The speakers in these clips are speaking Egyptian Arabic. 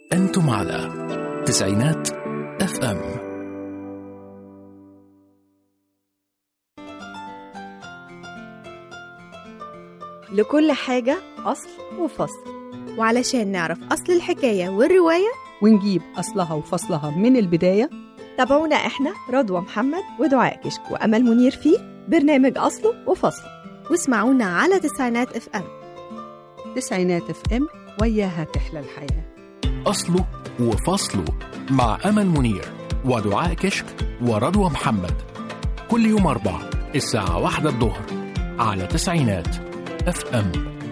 أنتم على تسعينات اف ام لكل حاجة أصل وفصل وعلشان نعرف أصل الحكاية والرواية ونجيب أصلها وفصلها من البداية تابعونا إحنا رضوى محمد ودعاء كشك وأمل منير في برنامج أصله وفصله واسمعونا على تسعينات اف ام تسعينات اف ام وياها تحلى الحياة أصله وفصله مع أمل منير ودعاء كشك ورضوى محمد كل يوم أربع الساعة واحدة الظهر على تسعينات اف ام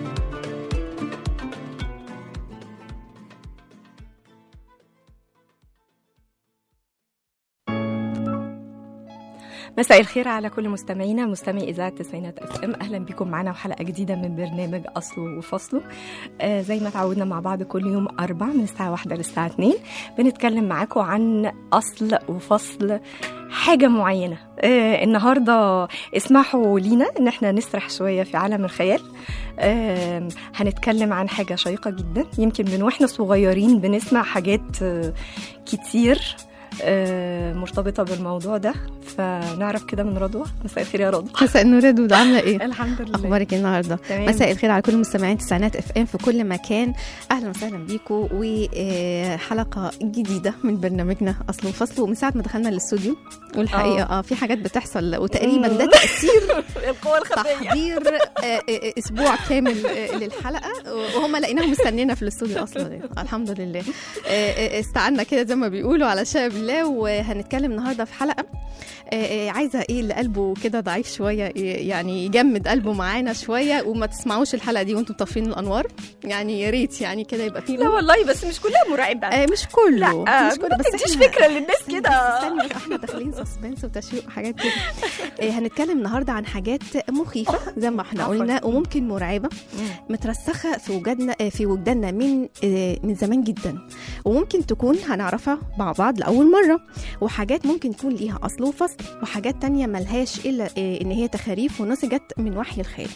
مساء الخير على كل مستمعينا مستمعي إذاعة تسعينات اف ام أهلا بكم معنا وحلقة جديدة من برنامج أصله وفصله آه زي ما تعودنا مع بعض كل يوم أربع من الساعة واحدة للساعة اتنين بنتكلم معاكم عن أصل وفصل حاجة معينة آه النهاردة اسمحوا لينا ان احنا نسرح شوية في عالم الخيال آه هنتكلم عن حاجة شيقة جدا يمكن من واحنا صغيرين بنسمع حاجات آه كتير آه مرتبطة بالموضوع ده فنعرف كده من رضوى مساء الخير يا رضوى مساء النور يا دود عاملة ايه؟ الحمد لله اخبارك إيه النهارده تمام. مساء الخير على كل مستمعين تسعينات اف ام في كل مكان اهلا وسهلا بيكم وحلقه جديده من برنامجنا اصل وفصل ومن ساعه ما دخلنا الاستوديو والحقيقه اه في حاجات بتحصل وتقريبا ده تاثير القوة الخفية تحضير آه، آه، اسبوع كامل آه، للحلقه وهم لقيناهم مستنينا في الاستوديو اصلا الحمد لله آه، آه، استعنا كده زي ما بيقولوا على شاء بالله وهنتكلم النهارده في حلقه آه، آه، عايزه ايه اللي قلبه كده ضعيف شويه ي- يعني يجمد قلبه معانا شويه وما تسمعوش الحلقه دي وانتم طافين الانوار يعني يا ريت يعني كده يبقى في لا والله بس مش كلها مرعبة آه مش كله لا مش ما تديش إحنا- فكرة للناس كده استني بس احنا داخلين سسبنس وتشويق وحاجات كده آه، هنتكلم النهارده عن حاجات مخيفه زي ما احنا عفواً. قلنا وممكن مرعبه مترسخه في وجدنا آه، في وجداننا من آه، من زمان جدا وممكن تكون هنعرفها مع بعض لاول مره وحاجات ممكن يكون ليها اصل وفصل وحاجات تانية ملهاش الا آه، ان هي تخاريف ونسجت من وحي الخيال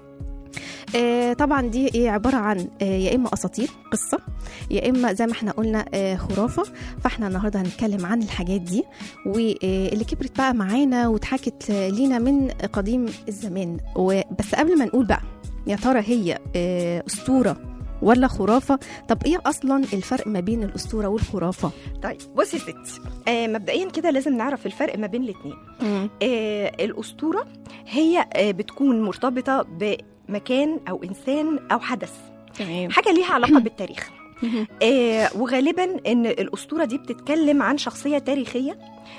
آه، طبعا دي ايه عباره عن آه، يا اما اساطير قصه يا اما زي ما احنا قلنا آه، خرافه فاحنا النهارده هنتكلم عن الحاجات دي واللي كبرت بقى معانا واتحكت آه، لينا من قديم الزمان وبس قبل ما نقول بقى يا ترى هي آه، اسطوره ولا خرافه طب ايه اصلا الفرق ما بين الاسطوره والخرافه طيب بصي يا ستي آه مبدئيا كده لازم نعرف الفرق ما بين الاثنين آه الأسطورة هي آه بتكون مرتبطة بمكان أو إنسان أو حدث تمام حاجة ليها علاقة بالتاريخ آه وغالبا إن الأسطورة دي بتتكلم عن شخصية تاريخية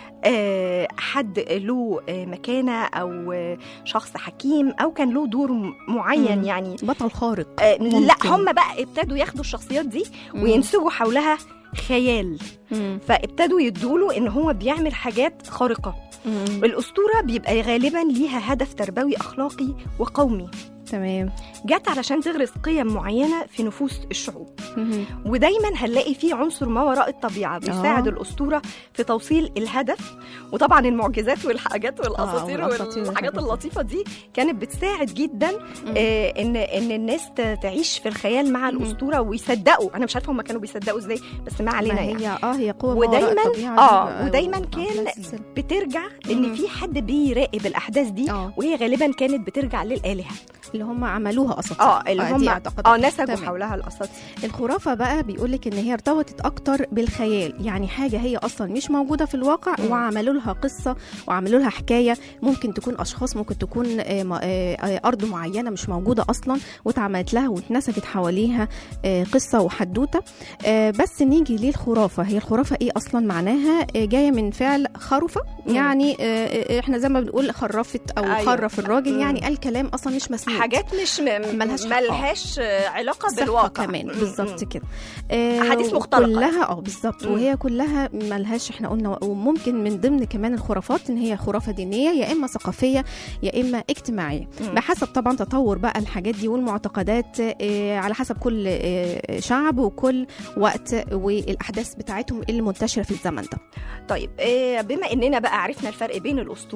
آه حد له آه مكانة أو آه شخص حكيم أو كان له دور م- معين مم. يعني بطل خارق آه لا ممكن. هم بقى ابتدوا ياخدوا الشخصيات دي وينسجوا حولها خيال مم. فابتدوا يدوله ان هو بيعمل حاجات خارقه مم. الأسطورة بيبقى غالبا ليها هدف تربوي أخلاقي وقومي تمام جت علشان تغرس قيم معينة في نفوس الشعوب مم. ودايما هنلاقي فيه عنصر ما وراء الطبيعة بيساعد آه. الأسطورة في توصيل الهدف وطبعا المعجزات والحاجات والأساطير والأساطير والحاجات والحاجات دي. اللطيفة دي كانت بتساعد جدا مم. آه ان ان الناس ت- تعيش في الخيال مع مم. الأسطورة ويصدقوا أنا مش عارفة هم كانوا بيصدقوا ازاي بس ما علينا ما يعني هي اه هي قوه ما وراء ودايما الطبيعة دي اه بقى ودايما و- كان آه، سلسلة. بترجع ان مم. في حد بيراقب الاحداث دي اه وهي غالبا كانت بترجع للالهه اللي هم عملوها اساطير اه اللي دي هم اعتقادات. اه نسجوا تمام. حولها الاساطير الخرافه بقى بيقول لك ان هي ارتبطت اكتر بالخيال يعني حاجه هي اصلا مش موجوده في الواقع مم. وعملوا لها قصه وعملوا لها حكايه ممكن تكون اشخاص ممكن تكون آه، م- آه، آه، ارض معينه مش موجوده اصلا واتعملت لها واتنسجت حواليها آه، قصه وحدوته آه، بس نيجي للخرافه هي الخرافه ايه اصلا معناها آه، جايه من فعل خرفه مم. يعني آه، آه، احنا زي ما بنقول خرفت او أيوة. خرف الراجل مم. يعني قال كلام اصلا مش مسموع حاجات مش م... ملهاش حق. ملهاش علاقه صحة بالواقع كمان م- بالظبط م. كده آه، أحاديث مختلقة. كلها اه بالظبط مم. وهي كلها ملهاش احنا قلنا وممكن من ضمن كمان الخرافات ان هي خرافه دينيه يا اما ثقافيه يا اما اجتماعيه مم. بحسب طبعا تطور بقى الحاجات دي والمعتقدات آه، على حسب كل آه، شعب وكل وقت والاحداث بتاعتهم اللي منتشره في الزمن ده طيب آه، بما اننا بقى عرفنا الفرق بين الاسطوره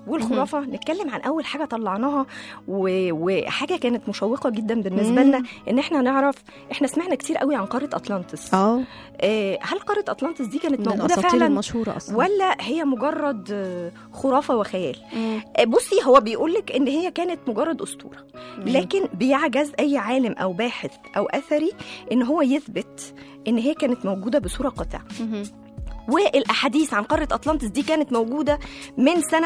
والخرافه نتكلم عن اول حاجه طلعناها و... وحاجه كانت مشوقه جدا بالنسبه مم. لنا ان احنا نعرف احنا سمعنا كتير قوي عن قاره اطلانتس اه آه هل قاره اطلانتس دي كانت من موجوده الاساطير فعلا المشهوره اصلا ولا هي مجرد آه، خرافه وخيال مم. آه، بصي هو بيقول لك ان هي كانت مجرد اسطوره مم. لكن بيعجز اي عالم او باحث او اثري ان هو يثبت ان هي كانت موجوده بصوره قاطعه مهم. والاحاديث عن قاره اطلانتس دي كانت موجوده من سنه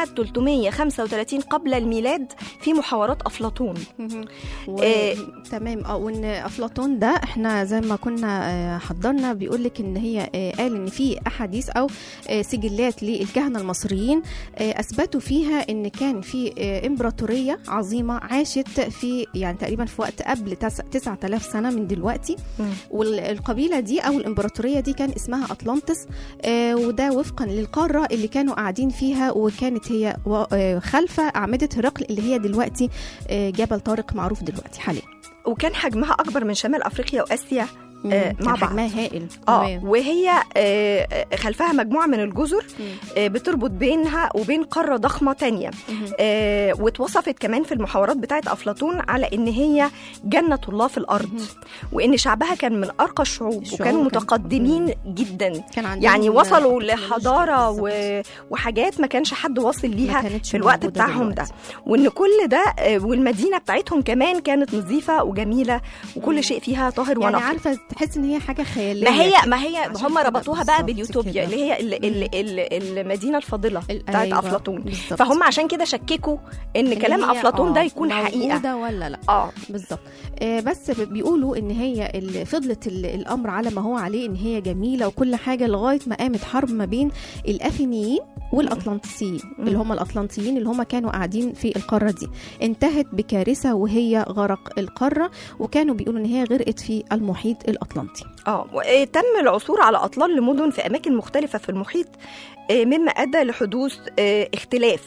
335 قبل الميلاد في محاورات افلاطون مهم. و... آه، تمام اه وان افلاطون ده احنا زي ما كنا آه، حضرنا بيقول لك ان هي آه، قال ان في احاديث او آه، سجلات للكهنه المصريين آه، اثبتوا فيها ان كان في آه، امبراطوريه عظيمه عاشت في يعني تقريبا في وقت قبل تس- 9000 سنه من دلوقتي مم. والقبيله دي او الامبراطوريه دي كان اسمها اطلانتس آه، وده وفقا للقاره اللي كانوا قاعدين فيها وكانت هي و- آه، خلف اعمده هرقل اللي هي دلوقتي آه، جبل طارق معروف دلوقتي حاليا وكان حجمها اكبر من شمال افريقيا واسيا مم، آه، كان مع بعض. حجمها هائل اه تمام. وهي آه، آه، خلفها مجموعه من الجزر مم. آه، بتربط بينها وبين قاره ضخمه تانية مهم. آه، واتوصفت كمان في المحاورات بتاعت افلاطون على ان هي جنه الله في الارض مهم. وان شعبها كان من ارقى الشعوب الشعوب وكانوا كان- متقدمين جدا كان عندهم يعني وصلوا تكنولوجيا لحضاره بالظبط. و... وحاجات ما كانش حد واصل ما ليها كانتش في الوقت موجودة بتاعهم ده دلوقتي. وان كل ده آه، والمدينه بتاعتهم كمان كانت نظيفه وجميله وكل مم. شيء فيها طاهر يعني ونقي عارفه تحس ان هي حاجه خياليه ما هي كده. ما هي عشان هم كده ربطوها بقى بالظبط باليوتوبيا كده. اللي هي ال ال ال المدينه الفاضله ال- بتاعت أيوة، افلاطون بالظبط. فهم عشان كده شككوا ان إن كلام هي- افلاطون ده آه، يكون حقيقه موجودة ولا لا اه بالظبط آه بس ب- بيقولوا ان هي ال- فضلت ال- الامر على ما هو عليه ان هي جميله وكل حاجه لغايه ما قامت حرب ما بين الاثينيين والاطلنطيين مم. اللي هم الاطلنطيين اللي هم كانوا قاعدين في القاره دي انتهت بكارثه وهي غرق القاره وكانوا بيقولوا ان هي غرقت في المحيط الاطلنطي اه و- آه، تم العثور على اطلال لمدن في اماكن مختلفه في المحيط آه، مما ادى لحدوث آه، اختلاف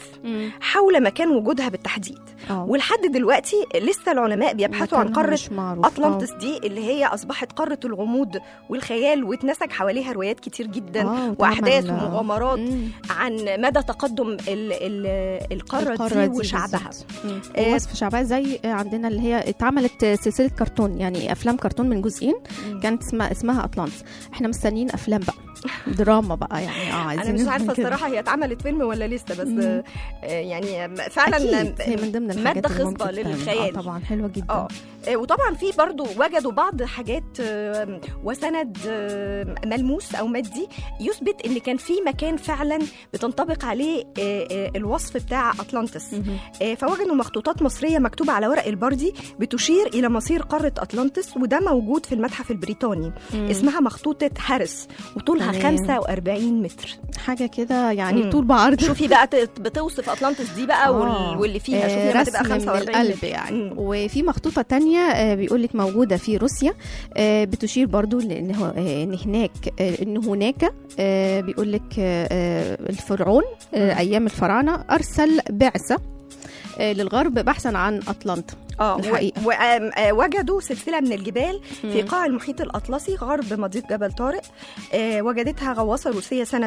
حول مكان وجودها بالتحديد اه ولحد دلوقتي لسه العلماء بيبحثوا عن مكانها قاره مش معروف. اطلانتس دي اللي هي اصبحت قاره الغموض والخيال واتنسج حواليها روايات كتير جدا آه، واحداث واتعمل- ومغامرات مم. عن مدى تقدم ال ال القاره, دي وشعبها بالظبط. مم. آه، ووصف شعبها زي عندنا اللي هي اتعملت سلسله كرتون يعني افلام كرتون من جزئين كانت اسمها اسمها اطلانتس احنا مستنيين افلام بقى دراما بقى يعني اه عايزين انا مش عارفه كده. الصراحه هي اتعملت فيلم ولا لسه بس مم. آه، يعني فعلا أكيد هي من ضمن الحاجات ماده اللي ممكن خصبه تتعمل. للخيال اه طبعا حلوه جدا اه آه، وطبعا في برضو وجدوا بعض حاجات آه، وسند آه، ملموس او مادي يثبت ان كان في مكان فعلا بتنطبق عليه آه، آه، الوصف بتاع اطلانتس مهم. آه، فوجدوا مخطوطات مصريه مكتوبه على ورق البردي بتشير الى مصير قاره اطلانتس وده موجود في المتحف البريطاني مم. اسمها مخطوطه هارس وطولها تمام. 45 متر حاجه كده يعني مم. طول بعرض شوفي بقى ت- بتوصف اطلانتس دي بقى وال- آه. واللي فيها آه، شوفي لما تبقى رسم من 45 القلب متر. يعني مم. وفي مخطوطة تانية آه، بيقول لك موجودة في روسيا آه، بتشير برضو لأن هو- آه، إن هناك آه، إن هناك آه، بيقول لك آه، آه، الفرعون آه، أيام الفراعنة أرسل بعثة آه، للغرب بحثا عن أطلانتا اه الحقيقة. ووجدوا سلسله من الجبال في مم. قاع المحيط الاطلسي غرب مضيق جبل طارق آه، وجدتها غواصه روسيه سنه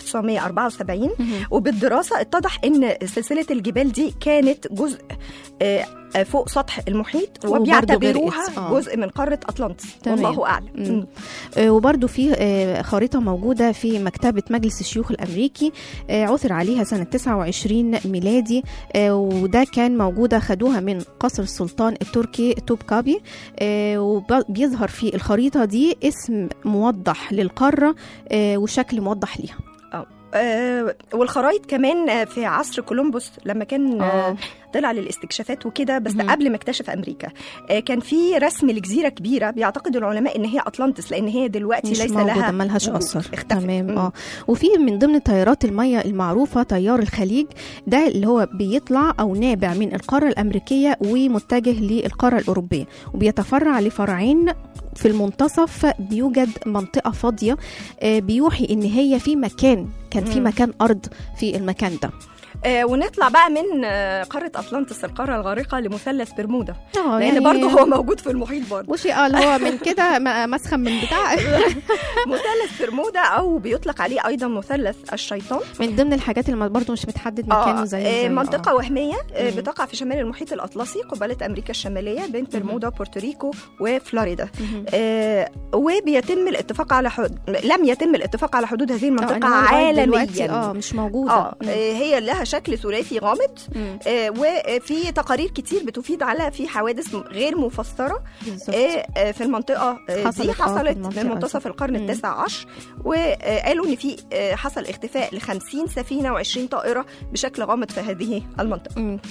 1974 مهم. وبالدراسه اتضح ان سلسله الجبال دي كانت جزء آه، آه، فوق سطح المحيط وبرضه وبيعتبروها غرقت. آه. جزء من قاره اطلانتس تمام. والله اعلم مم. مم. آه، وبرضو في آه، خريطة موجودة في مكتبة مجلس الشيوخ الأمريكي آه، عثر عليها سنة 29 ميلادي آه، وده كان موجودة خدوها من قصر السلطان التركي توبكابي آه، وبيظهر في الخريطة دي اسم موضح للقارة آه، وشكل موضح ليها آه، والخرايط كمان آه، في عصر كولومبوس لما كان آه، آه. طلع للاستكشافات وكده بس مهم. قبل ما اكتشف امريكا آه، كان في رسم لجزيره كبيره بيعتقد العلماء ان هي اطلانتس لان هي دلوقتي مش ليس موجودة لها ملهاش وجود. أثر اختفت تمام مم. اه وفي من ضمن تيارات المية المعروفة تيار الخليج ده اللي هو بيطلع أو نابع من القارة الأمريكية ومتجه للقارة الأوروبية وبيتفرع لفرعين في المنتصف بيوجد منطقة فاضية آه، بيوحي إن هي في مكان كان في مم. مكان أرض في المكان ده آه ونطلع بقى من آه قاره اطلنطس القاره الغارقه لمثلث برمودا اه لان يعني برضه هو موجود في المحيط برضه بصي اه اللي هو من كده م- مسخن من بتاع مثلث برمودا او بيطلق عليه ايضا مثلث الشيطان من ضمن الحاجات اللي برضه مش متحدد مكانه زي, آه زي منطقة آه. وهمية آه مم. بتقع في شمال المحيط الأطلسي قبالة أمريكا الشمالية بين برمودا وبورتوريكو وفلوريدا مهم. آه وبيتم الاتفاق على حد... لم يتم الاتفاق على حدود هذه آه، المنطقة إن هو لغاية دلوقتي عالميا اه مش موجوده اه مم. آه، هي لها شكل ثلاثي غامض مم. آه وفي تقارير كتير بتفيد على في حوادث م- غير مفسرة بالظبط. آه، آه، في المنطقة آه، حصلت، دي آه، في حصلت المنطقة من منتصف دي. القرن مم. التاسع عشر وقالوا إن في آه، حصل اختفاء ل 50 سفينة و20 طائرة بشكل غامض في هذه المنطقة مم.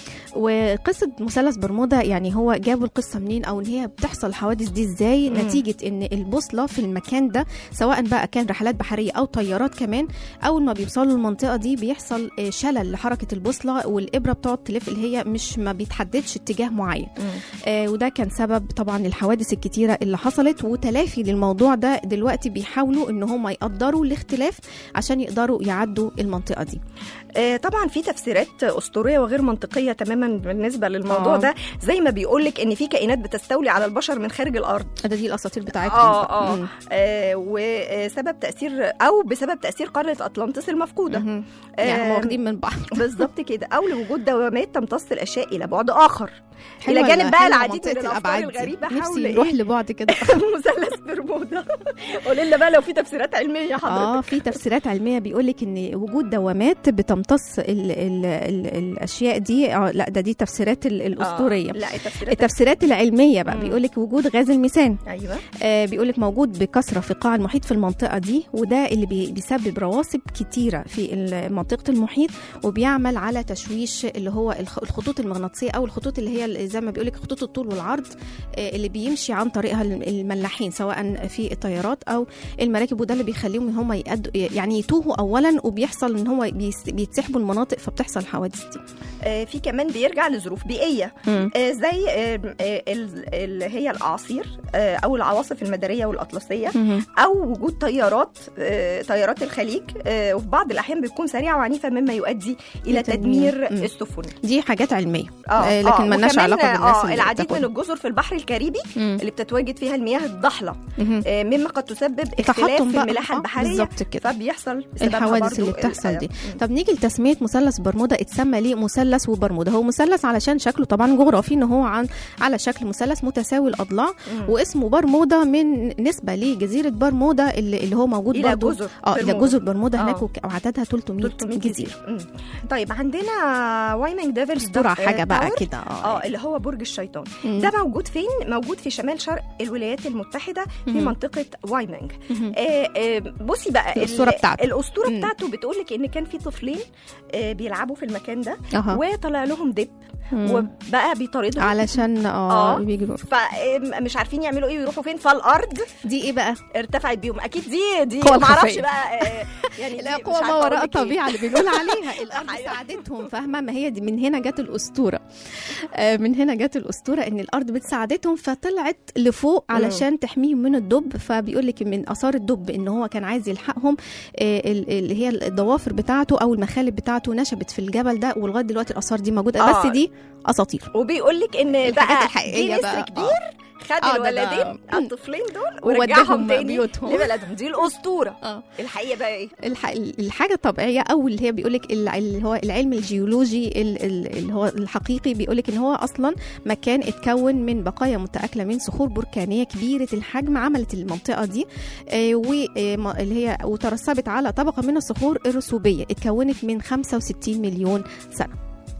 وقصه مثلث برمودا يعني هو جابوا القصه منين او ان هي بتحصل الحوادث دي ازاي مم. نتيجه ان البوصله في المكان ده سواء بقى كان رحلات بحريه او طيارات كمان اول ما بيوصلوا المنطقه دي بيحصل آه، شلل لحركه البوصله والابره بتقعد تلف اللي هي مش ما بيتحددش اتجاه معين آه، وده كان سبب طبعا الحوادث الكتيره اللي حصلت وتلافي للموضوع ده دلوقتي بيحاولوا ان هم يقدروا الاختلاف عشان يقدروا يعدوا المنطقه دي آه، طبعا في تفسيرات اسطوريه وغير منطقيه تماما بالنسبه للموضوع آه. ده زي ما بيقول لك ان في كائنات بتستولي على البشر من خارج الارض ده دي الاساطير بتاعتهم اه بقى. اه مم. آه، وسبب تاثير او بسبب تاثير قاره اطلانتس المفقوده مهم. يعني هم آه، واخدين من بعض بالظبط كده او لوجود دوامات تمتص الاشياء الى بعد اخر حلوة الى جانب بقى حلوة العديد منطقة من الافكار الأبعاد دي. الغريبه نفسي حول نروح إيه؟ لبعد كده مثلث برمودا قولي لنا بقى لو في تفسيرات علميه حضرتك اه في تفسيرات علميه بيقول لك ان وجود دوامات بتمتص ال ال ال الاشياء دي آه لا ده دي تفسيرات ال- الاسطوريه آه، لا التفسيرات التفسيرات العلميه بقى مم. بيقول لك وجود غاز الميثان ايوه آه بيقول لك موجود بكثره في قاع المحيط في المنطقه دي وده اللي بي بيسبب رواسب كتيره في ال- منطقه المحيط وبيعمل على تشويش اللي هو الخ- الخطوط المغناطيسيه او الخطوط اللي هي ال- زي ما بيقول لك خطوط الطول والعرض آه اللي بيمشي عن طريقها الم- الملاحين سواء في الطيارات او المراكب وده اللي بيخليهم ان هم يقدوا يعني يتوهوا اولا وبيحصل ان هو بيس- بيتسحبوا المناطق فبتحصل الحوادث دي آه، في كمان بيرجع لظروف بيئيه مم. آه، زي آه، آه، ال- اللي هي الاعاصير آه، او العواصف المداريه والاطلسيه مهم. او وجود طيارات آه، طيارات الخليج آه، وفي بعض الاحيان بتكون سريعه وعنيفه مما يؤدي الى لتدمير. تدمير مم. السفن دي حاجات علميه اه آه، لكن ملناش وكمان، علاقة بالناس اه اللي العديد بتاكل. من الجزر في البحر الكاريبي مم. اللي بتتواجد فيها المياه الضحله مهم. آه، مما قد تسبب اختلاف تحطم في بقى الملاحه آه، البحريه بالظبط كده فبيحصل بسببها الحوادث برضو اللي ال- بتحصل دي. مم. طب نيجي لتسميه مثلث برمودا اتسمى ليه مثلث وبرمودا هو مثلث علشان شكله طبعا جغرافي ان هو عن على شكل مثلث متساوي الاضلاع مم. واسمه برمودا من نسبه لجزيره برمودا اللي, اللي هو موجود إلى برضو جزر اه الى برمودا. جزر برمودا آه. هناك وك- وعددها 300, 300 جزيره جزيره مم. طيب عندنا وايمنج ديفلز اسطوره حاجه بقى تاور. كده اه اللي هو برج الشيطان مم. ده موجود فين موجود في شمال شرق الولايات المتحده في مهم. منطقه وايمنج مهم. آه آه بصي بقى ال- الأسطورة بتاعته. الاسطوره مم. بتاعته بتقول لك ان كان في طفلين آه بيلعبوا في المكان ده اها وطلع لهم دب مم. وبقى بيطاردهم علشان اه آه. بيجروا فمش عارفين يعملوا ايه ويروحوا فين فالارض دي ايه بقى ارتفعت بيهم اكيد دي دي قوة ما اعرفش الخفية. بقى آه يعني دي لا مش قوة عارفة ما أقول وراء لك إيه. الطبيعة اللي بنقول عليها الأرض أيوة. ساعدتهم فاهمة ما هي دي من هنا جت الأسطورة آه، من هنا جت الأسطورة إن الأرض بتساعدتهم فطلعت لفوق علشان تحميهم من الدب فبيقول لك من آثار الدب إن هو كان عايز يلحقهم آه، ال- اللي هي الضوافر بتاعته أو المخالب بتاعته نشبت في الجبل ده ولغاية دلوقتي الآثار دي موجودة آه. بس دي أساطير وبيقول لك ان الحاجات بقى الحقيقية جه بقى، نسر آه. كبير خد آه، ده- ده- الولدين مم. الطفلين دول ووداهم ورجعهم تاني بيوتهم. لبلدهم دي الاسطوره آه. الحقيقه بقى ايه الح... الحاجه الطبيعيه او اللي هي بيقول لك اللي هو العلم الجيولوجي ال- ال- اللي هو الحقيقي بيقول لك ان هو اصلا مكان اتكون من بقايا متاكله من صخور بركانيه كبيره الحجم عملت المنطقه دي آه، و آه، ما- اللي هي وترسبت على طبقه من الصخور الرسوبيه اتكونت من 65 مليون سنه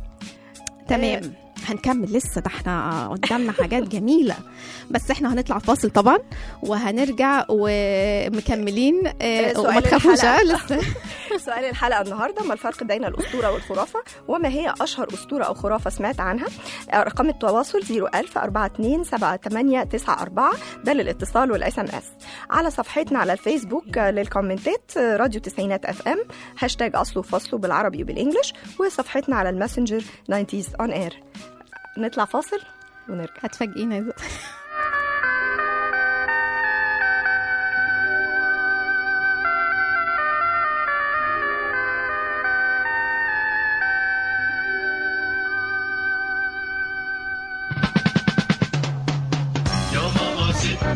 تمام هنكمل لسه ده احنا قدامنا حاجات جميله بس احنا هنطلع فاصل طبعا وهنرجع ومكملين آه، سؤال وما تخافوش الحلقة. آه، لسه سؤال الحلقه النهارده ما الفرق بين الاسطوره والخرافه وما هي اشهر اسطوره او خرافه سمعت عنها آه، رقم التواصل 01000 42 7894 ده للاتصال والاس ام اس على صفحتنا على الفيسبوك آه، للكومنتات آه، راديو تسعينات اف ام هاشتاج اصله وفصله بالعربي وبالانجلش وصفحتنا على الماسنجر 90s اون اير نطلع فاصل ونرجع هتفاجئينا يا زلمة.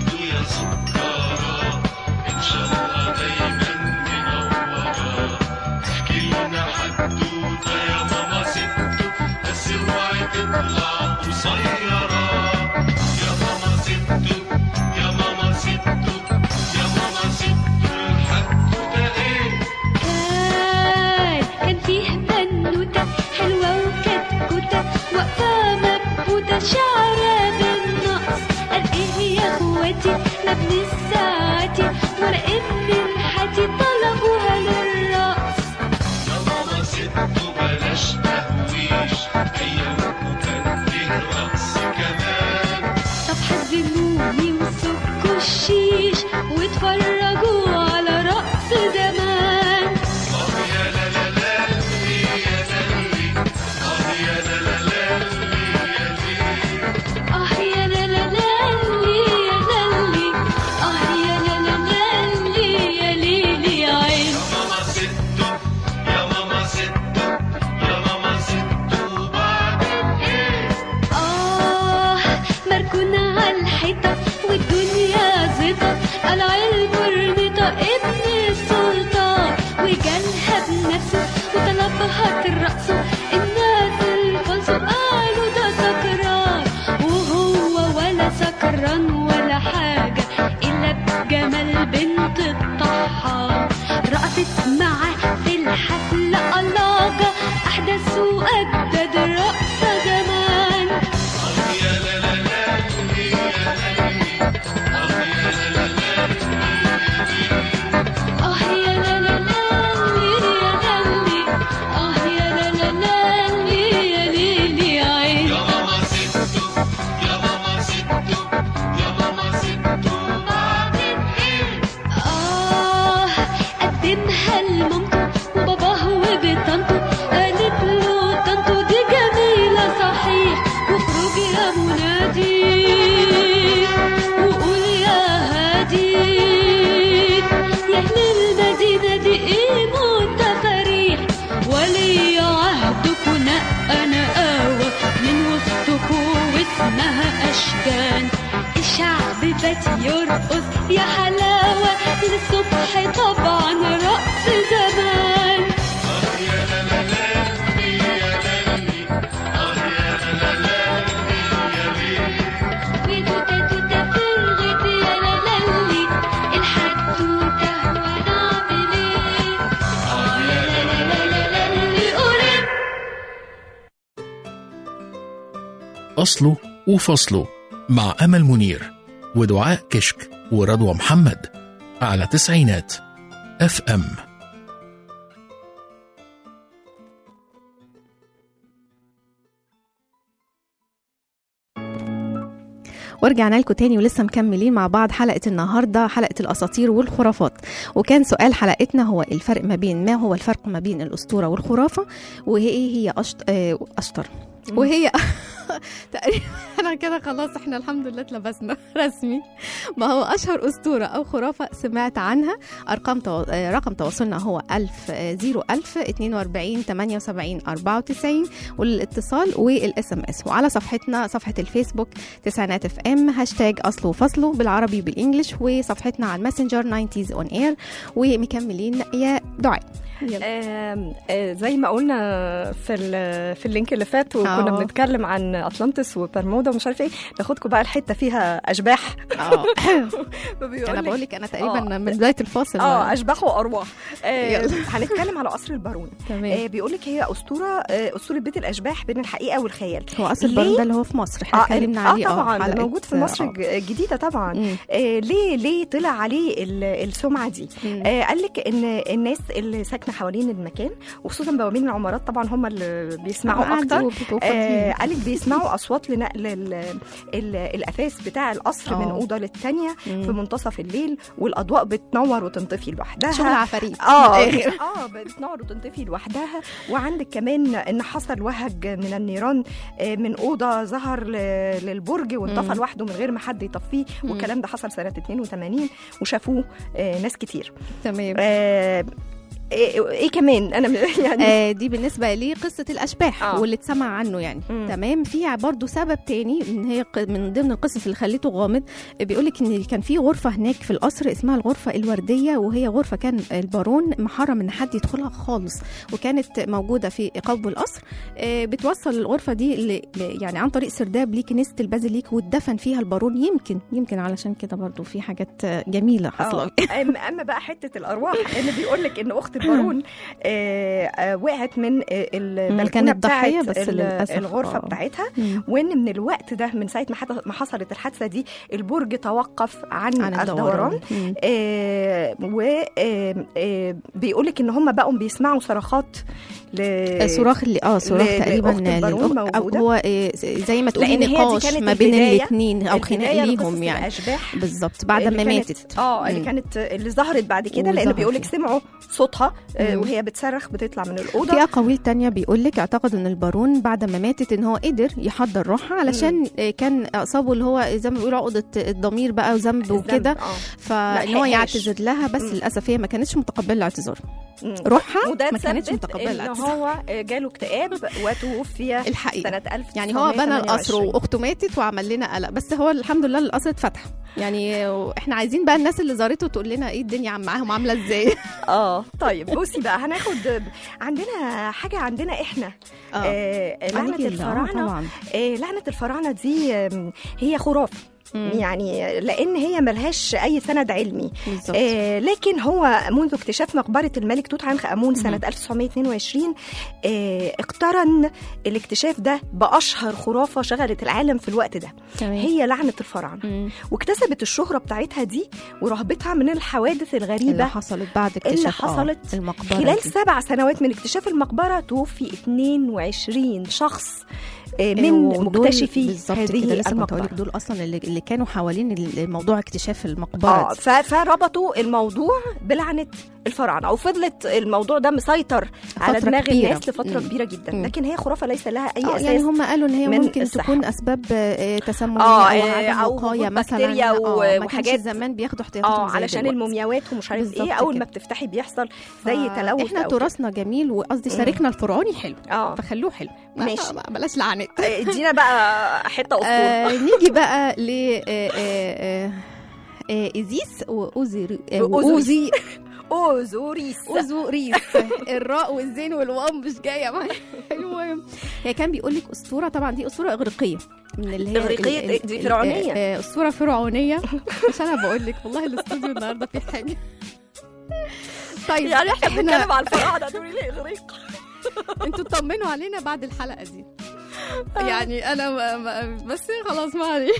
كان كان فيه بنوتة حلوة وكتكوتة واقفة مكبوتة شعرها بالنقص قال ايه يا اخواتي مبني الساعاتي ورا ابن الحاتي طلبوها للرقص طب حزموني وسكوا الشيش واتفرجوا على رقص زمان آه يا لا لا لالي يا لالي آه يا لا لا لالي يا ليلي يا عين آه مركونة على الحيطة والدنيا زيطة قلع البرنيطة ابن السلطان وجالها بنفسه وطلبها ترقصه الناس الفلسو قالوا ده سكران وهو ولا سكران ولا حاجة إلا بجمال بنت الطحان رقصت معاه في الحفلة ألاجة أحدث وأجدد رقصة زمان آه يا لا لا لالي يا لالي آه يا لا لا لالي يا ليلي يا عين آه قدمها لمامته وباباه وبطنطه قالت له طنطو دي جميلة صحيح واخرج يا منادي وقول يا هادي يا أهل المدينة دي قيموا تفاريح ولي عهدكوا نقى نقاوة من وسطكوا واسمها أشجان الشعب بات يرقص يا حلاوة للصبح طبعا رقص زمان وتوتة توتة في الغيط يا لالي الحدوتة ونعمل ايه اه يا لا لا لا لا لالي قولي أصله وفصله مع أمل منير ودعاء كشك ورضوى محمد على تسعينات اف ام ورجعنا لكم تاني ولسه مكملين مع بعض حلقة النهاردة حلقة الأساطير والخرافات وكان سؤال حلقتنا هو الفرق ما بين ما هو الفرق ما بين الأسطورة والخرافة وهي إيه هي أشط... آه، أشطر وهي تقريبا انا كده خلاص احنا الحمد لله اتلبسنا رسمي ما هو اشهر اسطوره او خرافه سمعت عنها ارقام تو... آه، رقم تواصلنا هو 1000 01000 42 78 94 والاتصال والاس ام اس وعلى صفحتنا صفحه الفيسبوك تسعينات اف ام هاشتاج اصله وفصله بالعربي بالانجلش وصفحتنا على الماسنجر 90s اون اير ومكملين يا دعاء يلا. آم، آه، زي ما قلنا في ال- في اللينك اللي فات وكنا آه. بنتكلم عن اطلانتس وبرمودا ومش عارفه ايه ناخدكم بقى الحته فيها اشباح اه فبيقول انا لك- بقول لك انا تقريبا آه. من بدايه الفاصل اه اشباح وارواح آه يلا. هنتكلم على قصر البارون تمام آه بيقول لك هي اسطوره آه اسطوره بيت الاشباح بين الحقيقه والخيال هو قصر ليه؟ البارون ده اللي هو في مصر احنا اتكلمنا عليه اه طبعا حلقة- موجود في مصر آه. الج- الجديده طبعا مم. آه ليه ليه طلع عليه ال- السمعه دي مم. آه قال لك ان الناس اللي ساكنه حوالين المكان وخصوصا بوابين العمارات طبعا هم اللي بيسمعوا قعدوا اكتر وبيبقوا آه فاضيين. قال لك بيسمعوا اصوات لنقل ال- ال- الافاس بتاع القصر من آه. اوضه للتانيه مم. في منتصف الليل والاضواء بتنور وتنطفي لوحدها شغل عفاريت اه من الآخر. اه بتنور وتنطفي لوحدها وعندك كمان ان حصل وهج من النيران آه، من اوضه ظهر ل- للبرج وانطفى مم. لوحده من غير ما حد يطفيه مم. والكلام ده حصل سنه 82 وشافوه آه، ناس كتير تمام آه، ايه, إيه كمان انا م- يعني آه، دي بالنسبه لقصه الاشباح آه. واللي اتسمع عنه يعني مم. تمام في برضه سبب تاني ان هي ق- من ضمن القصص اللي خليته غامض بيقول لك ان كان في غرفه هناك في القصر اسمها الغرفه الورديه وهي غرفه كان البارون محرم ان حد يدخلها خالص وكانت موجوده في قلب القصر آه، بتوصل الغرفه دي ل- يعني عن طريق سرداب لكنيسه البازيليك واتدفن فيها البارون يمكن يمكن علشان كده برضه في حاجات آه، جميله حصلت آه. أما, اما بقى حته الارواح اللي بيقول لك ان اخت البارون آه آه وقعت من آه البلكونه كانت ضحية بتاعت بس ال- للأسف، الغرفه آه. بتاعتها مم. وان من الوقت ده من ساعه ما حت- ما حصلت الحادثه دي البرج توقف عن, عن الدوران الدوران مم. آه وبيقول لك ان هم بقوا بيسمعوا صراخات ل... صراخ اللي اه صراخ ل- تقريبا لأخت البارون للأخ- أو موجودة. هو آه، زي ما تقولي لأن هي دي نقاش كانت ما بين البداية- الاثنين او خناق البداية لقصص ليهم يعني الاشباح بالظبط بعد اللي ما كانت- ماتت اه اللي مم. كانت اللي ظهرت بعد كده لان وظهر بيقول لك فيها. سمعوا صوتها آه مم. وهي بتصرخ بتطلع من الاوضه في اقاويل تانية بيقول لك اعتقد ان البارون بعد ما ماتت ان هو قدر يحضر روحها علشان آه، كان اصابه اللي هو زي ما بيقولوا عقده الضمير بقى وذنب وكده الذنب، آه. فان هو لحقهاش. يعتذر لها بس مم. للاسف هي ما كانتش متقبله الاعتذار مم. روحها وده ما كانتش تثبت متقبله ان الاعتذار هو جاله اكتئاب وتوفي الحقيقه سنه 1000 يعني هو بنى القصر واخته ماتت وعمل لنا قلق بس هو الحمد لله القصر اتفتح يعني احنا عايزين بقى الناس اللي زارته تقول لنا ايه الدنيا عم معاهم عامله ازاي اه طيب بصي بقى هناخد عندنا حاجه عندنا احنا اه آه لعنه عندك ال- آه، الفراعنه طبعا آه لعنه الفراعنه دي آم، هي خرافه مم. يعني لان هي ملهاش اي سند علمي بالظبط آه لكن هو منذ اكتشاف مقبرة الملك توت عنخ آمون سنة مهم. 1922 آه اقترن الاكتشاف ده بأشهر خرافة شغلت العالم في الوقت ده تمام هي لعنة الفراعنة مم. واكتسبت الشهرة بتاعتها دي ورهبتها من الحوادث اللي الغريبة حصلت بعد اكتشاف اللي آه، حصلت المقبره خلال دي. سبع سنوات من اكتشاف المقبرة توفي 22 شخص آه، من ودول مكتشفي بالظبط كده هذه لسه كنت هقول المقبرة لك دول اصلا اللي, اللي كانوا حوالين الموضوع اكتشاف المقبره اه دي. ف- فربطوا الموضوع بلعنه الفراعنه وفضلت الموضوع ده مسيطر على فترة دماغ كبيرة. الناس لفتره مم. كبيره جدا مم. لكن هي خرافه ليس لها اي آه اساس يعني هم قالوا ان هي من ممكن الصحة. تكون اسباب آه، تسمم آه، او آه، عدم أو وقايه وجود مثلا بكتيريا آه، و- ما كانش وحاجات- زمان بياخدوا احتياطاتهم اه زي علشان دلوقتي. المومياوات ومش عارف بالظبط ايه اول كده. ما بتفتحي بيحصل زي ف- تلوث احنا أو كده. تراثنا جميل وقصدي مم. تاريخنا الفرعوني حلو اه فخلوه حلو ما- ماشي. ما- بلاش لعنات آه، ادينا بقى حته اسطول آه نيجي بقى ل آه، آه، آه، إيزيس وأوزي آه، وأوزي اوزوريس أوزوريس الراء والزين والواو مش جايه معايا المهم هي كان بيقول لك اسطوره طبعا دي اسطوره اغريقيه من اللي هي إغريقية؟ ال- ال- دي ال- فرعونية. آه، اسطوره فرعونيه مش انا بقول لك والله الاستوديو النهارده فيه حاجه طيب يعني احنا احنا بنتكلم على الفراعنه دول ليه اغريق انتوا طمنوا علينا بعد الحلقه دي يعني انا ما ما بس خلاص ما علي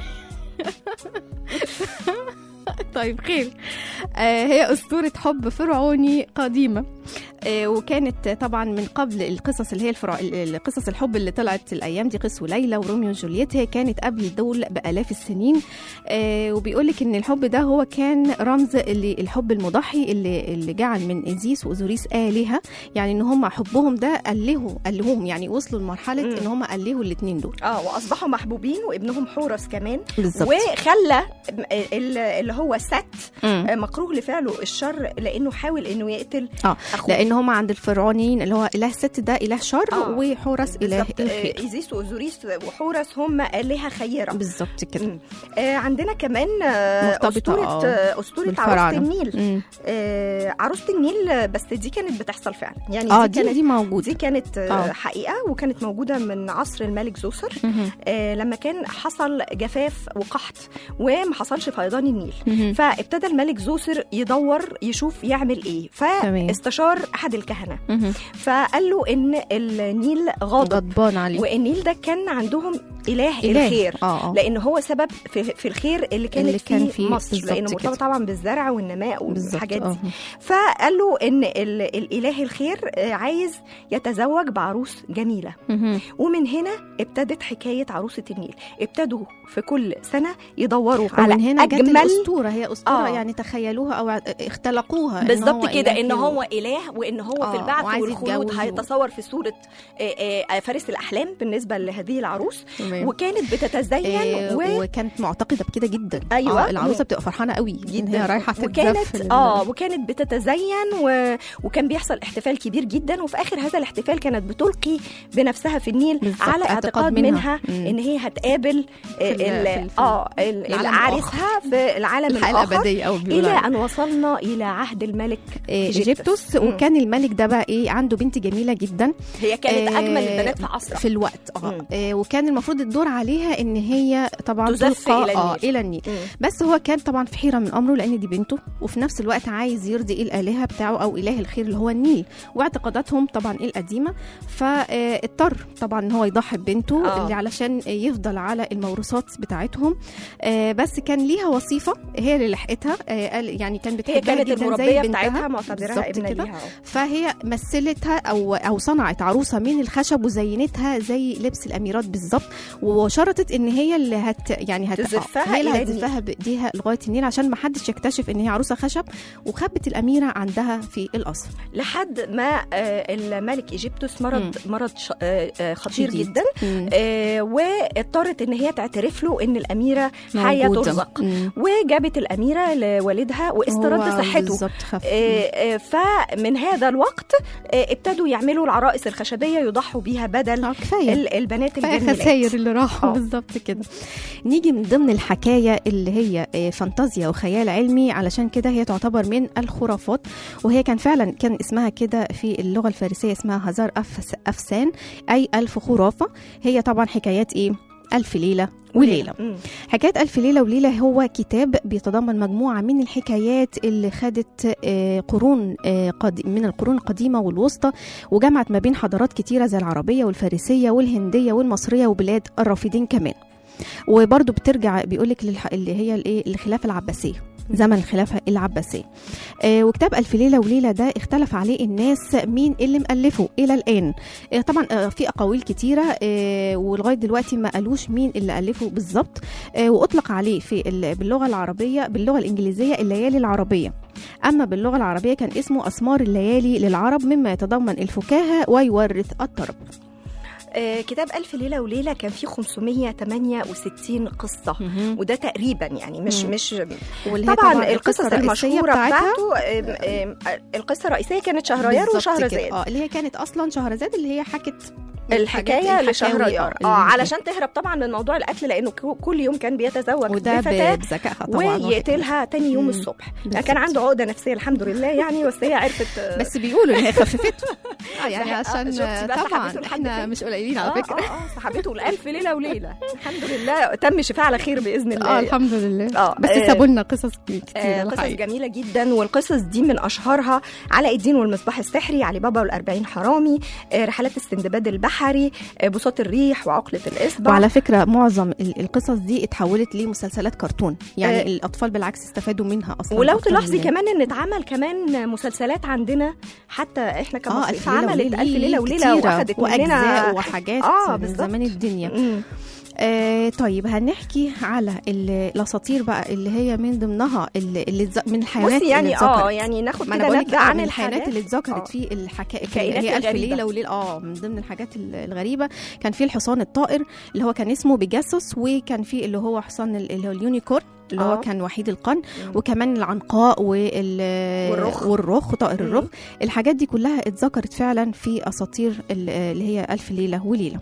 طيب خير آه هي أسطورة حب فرعوني قديمة آه وكانت طبعا من قبل القصص اللي هي الفرع... القصص الحب اللي طلعت الأيام دي قصة ليلى وروميو وجولييت هي كانت قبل دول بآلاف السنين آه وبيقول لك إن الحب ده هو كان رمز للحب المضحي اللي اللي جعل من إيزيس وأوزوريس آلهة يعني إن هم حبهم ده ألهوا ألهوهم يعني وصلوا لمرحلة مم. إن هم ألهوا الاتنين دول اه واصبحوا محبوبين وابنهم حورس كمان بالظبط وخلى ال- اللي هو ست مم. مكروه لفعله الشر لانه حاول انه يقتل اه اخوه لان هم عند الفرعونيين اللي هو اله ست ده اله شر آه. وحورس اله بالظبط آه، الخير ايزيس واوزوريس وحورس هم الهه خيره بالظبط كده مم. آه عندنا كمان آه مرتبطة، اسطوره آه، آه اسطوره عروسه بالفراعنة. النيل مم. آه عروسه النيل آه، بس دي كانت بتحصل فعلا يعني اه دي دي كانت دي موجوده دي كانت آه آه. حقيقه وكانت موجوده من عصر الملك زوسر مهم. آه لما كان حصل جفاف وقحط وما حصلش فيضان النيل مهم. فابتدى الملك زوسر يدور يشوف يعمل ايه تمام. فاستشار احد الكهنه مهم. فقال له ان النيل غاضب غضبان عليه والنيل ده كان عندهم اله, إله. الخير اه اه لان هو سبب في, في الخير اللي كانت اللي كان فيه فيه مصر بالظبط لانه كده. مرتبط طبعا بالزرع والنماء بالظبط والحاجات دي اه فقال له ان ال- الاله الخير آه، عايز يتزوج بعروس جميله مهم. ومن هنا ابتدت حكايه عروسه النيل ابتدوا في كل سنه يدوروا على ومن هنا جت اجمل الاسطوره هي اسطوره آه. يعني تخيلوها او اختلقوها إن بالظبط هو كده إله ان خير. هو اله وان هو في آه، البعث وعايز والخلود يتجوز و- هيتصور في صوره آه، آه، فارس الاحلام بالنسبه لهذه العروس بالظبط تمام وكانت بتتزين آه، و... وكانت معتقده بكده جدا أيوة. آه العروسه بتبقى فرحانه قوي ان هي رايحه تتزف وكانت لل- اه وكانت بتتزين و... وكان بيحصل احتفال كبير جدا وفي اخر هذا الاحتفال كانت بتلقي بنفسها في النيل بالظبط، على اعتقاد اعتقاد منها. منها, مم. ان هي هتقابل في ال- ال... في ال- في اه ال- العالم عريسها في العالم الحياه الاخر الابديه او الى ان وصلنا الى عهد الملك آه، إيجيبتوس. ايجيبتوس مم. وكان الملك ده بقى ايه عنده بنت جميله جدا هي كانت آه، اجمل البنات في عصرها في الوقت اه مم. آه، وكان المفروض الدور عليها ان هي طبعا تزف تلقى إلى آه النيل. الى النيل مم. بس هو كان طبعا في حيره من امره لان دي بنته وفي نفس الوقت عايز يرضي ايه الالهه بتاعه او اله الخير اللي هو النيل واعتقاداتهم طبعا ايه القديمه فاضطر طبعا ان هو يضحي ببنته آه. اللي علشان يفضل على الموروثات بتاعتهم آه، بس كان ليها وصيفه هي اللي لحقتها آه، قال- يعني كان هي بتحبها كانت جدا زي المربيه بنتها بتاعتها معتبرها بالظبط ابنه كده. ليها فهي مثلتها او او صنعت عروسه من الخشب وزينتها زي لبس الاميرات بالظبط وشرطت ان هي اللي هت يعني هت تزفها هي اللي إلى هتزفها بايديها لغايه النيل عشان ما حدش يكتشف ان هي عروسه خشب وخبت الاميره عندها في القصر لحد ما آه، الملك ايجيبتوس مرض مم. مرض ش- آه، آه، خطير شديد. جدا مم. آه، واضطرت ان هي تعترف له ان الاميره حيه موجودة. ترزق مم. وجابت الاميره لوالدها واسترد هو صحته بالظبط خف آه، آه، فمن هذا الوقت آه، ابتدوا يعملوا العرائس الخشبيه يضحوا بيها بدل آه، كفايه ال- البنات كفايه الجميلات خساير اللي راحوا آه. بالظبط كده نيجي من ضمن الحكايه اللي هي آه، فانتازيا وخيال علمي علشان كده هي تعتبر من الخرافات وهي كان فعلا كان اسمها كده في اللغه الفارسيه اسمها هزار أفس افسان اي الف خرافه هي طبعا حكايات ايه ألف ليلة وليلة مم. حكاية ألف ليلة وليلة هو كتاب بيتضمن مجموعة من الحكايات اللي خدت آه، قرون آه، قد- من القرون القديمة والوسطى وجمعت ما بين حضارات كتيرة زي العربية والفارسية والهندية والمصرية وبلاد الرافدين كمان وبرضه بترجع بيقولك للح... اللي هي الايه الخلافة العباسية زمن الخلافة العباسية آه وكتاب ألف ليلة وليلة ده اختلف عليه الناس مين اللي مألفه إلى الآن آه طبعا آه في أقاويل كتيرة آه ولغاية دلوقتي ما قالوش مين اللي ألفه بالظبط آه وأطلق عليه في ال- باللغة العربية باللغة الإنجليزية الليالي العربية أما باللغة العربية كان اسمه أسمار الليالي للعرب مما يتضمن الفكاهة ويورث الطرب آه، كتاب ألف ليلة وليلة كان فيه 568 قصة وده تقريبا يعني مش مم. مش واللي هي طبعا القصص الرئيسية المشهورة بتاعتها بتاعته آم، آم، القصة الرئيسية كانت شهريار بالظبط وشهرزاد كده. اه اللي هي كانت اصلا شهرزاد اللي هي حكت الحكايه الحكاوي، لشهريار اه اللي- علشان تهرب طبعا من موضوع القتل لانه كو- كل يوم كان بيتزوج وده بفتاه ب- بذكائها طبعا ويقتلها تاني يوم مم. الصبح بالظبط. كان عنده عقده نفسيه الحمد لله يعني بس هي عرفت آه، بس بيقولوا ان هي خففته اه يعني صح- آه، عشان شفتي بقى طبعا سحبته لحد احنا فين؟ مش قليلين اه على فكره اه اه صاحبته الالف ليله وليله الحمد لله تم شفاء على خير باذن الله اه الحمد لله اه بس آه، سابوا لنا قصص كتير آه، قصص الحقيقة. جميله جدا والقصص دي من اشهرها علاء الدين والمصباح السحري علي بابا والأربعين حرامي آه، رحلات السندباد البحري آه، بساط الريح وعقله الاصبع وعلى فكره معظم ال- القصص دي اتحولت لمسلسلات كرتون يعني آه. الاطفال بالعكس استفادوا منها اصلا ولو أكتر تلاحظي من- كمان ان اتعمل كمان مسلسلات عندنا حتى احنا اه كمصريين الف ليله عملت وليله الف ليله وليله كتيرة واخدت واجزاء مننا وحاجات آه، من بالظبط. زمان الدنيا مم. آه طيب هنحكي على ال- الاساطير بقى اللي هي من ضمنها اللي, اللي اتز- من الحيوانات بصي يعني اللي اه اتذكرت. يعني ناخد ما انا كده بقول لك نبذه آه، عن من الحيوانات الحاجات اللي اتذكرت آه. في الحكا... في الكائنات هي الف الغريبة. ليله وليله اه من ضمن الحاجات ال- الغريبه كان في الحصان الطائر اللي هو كان اسمه بيجاسوس وكان في اللي هو حصان ال- اللي هو اليونيكورن اللي هو آه. كان وحيد القرن مم. وكمان العنقاء وال والرخ. والرخ وطائر مم. الرخ الحاجات دي كلها اتذكرت فعلا في اساطير ال- اللي هي الف ليله وليله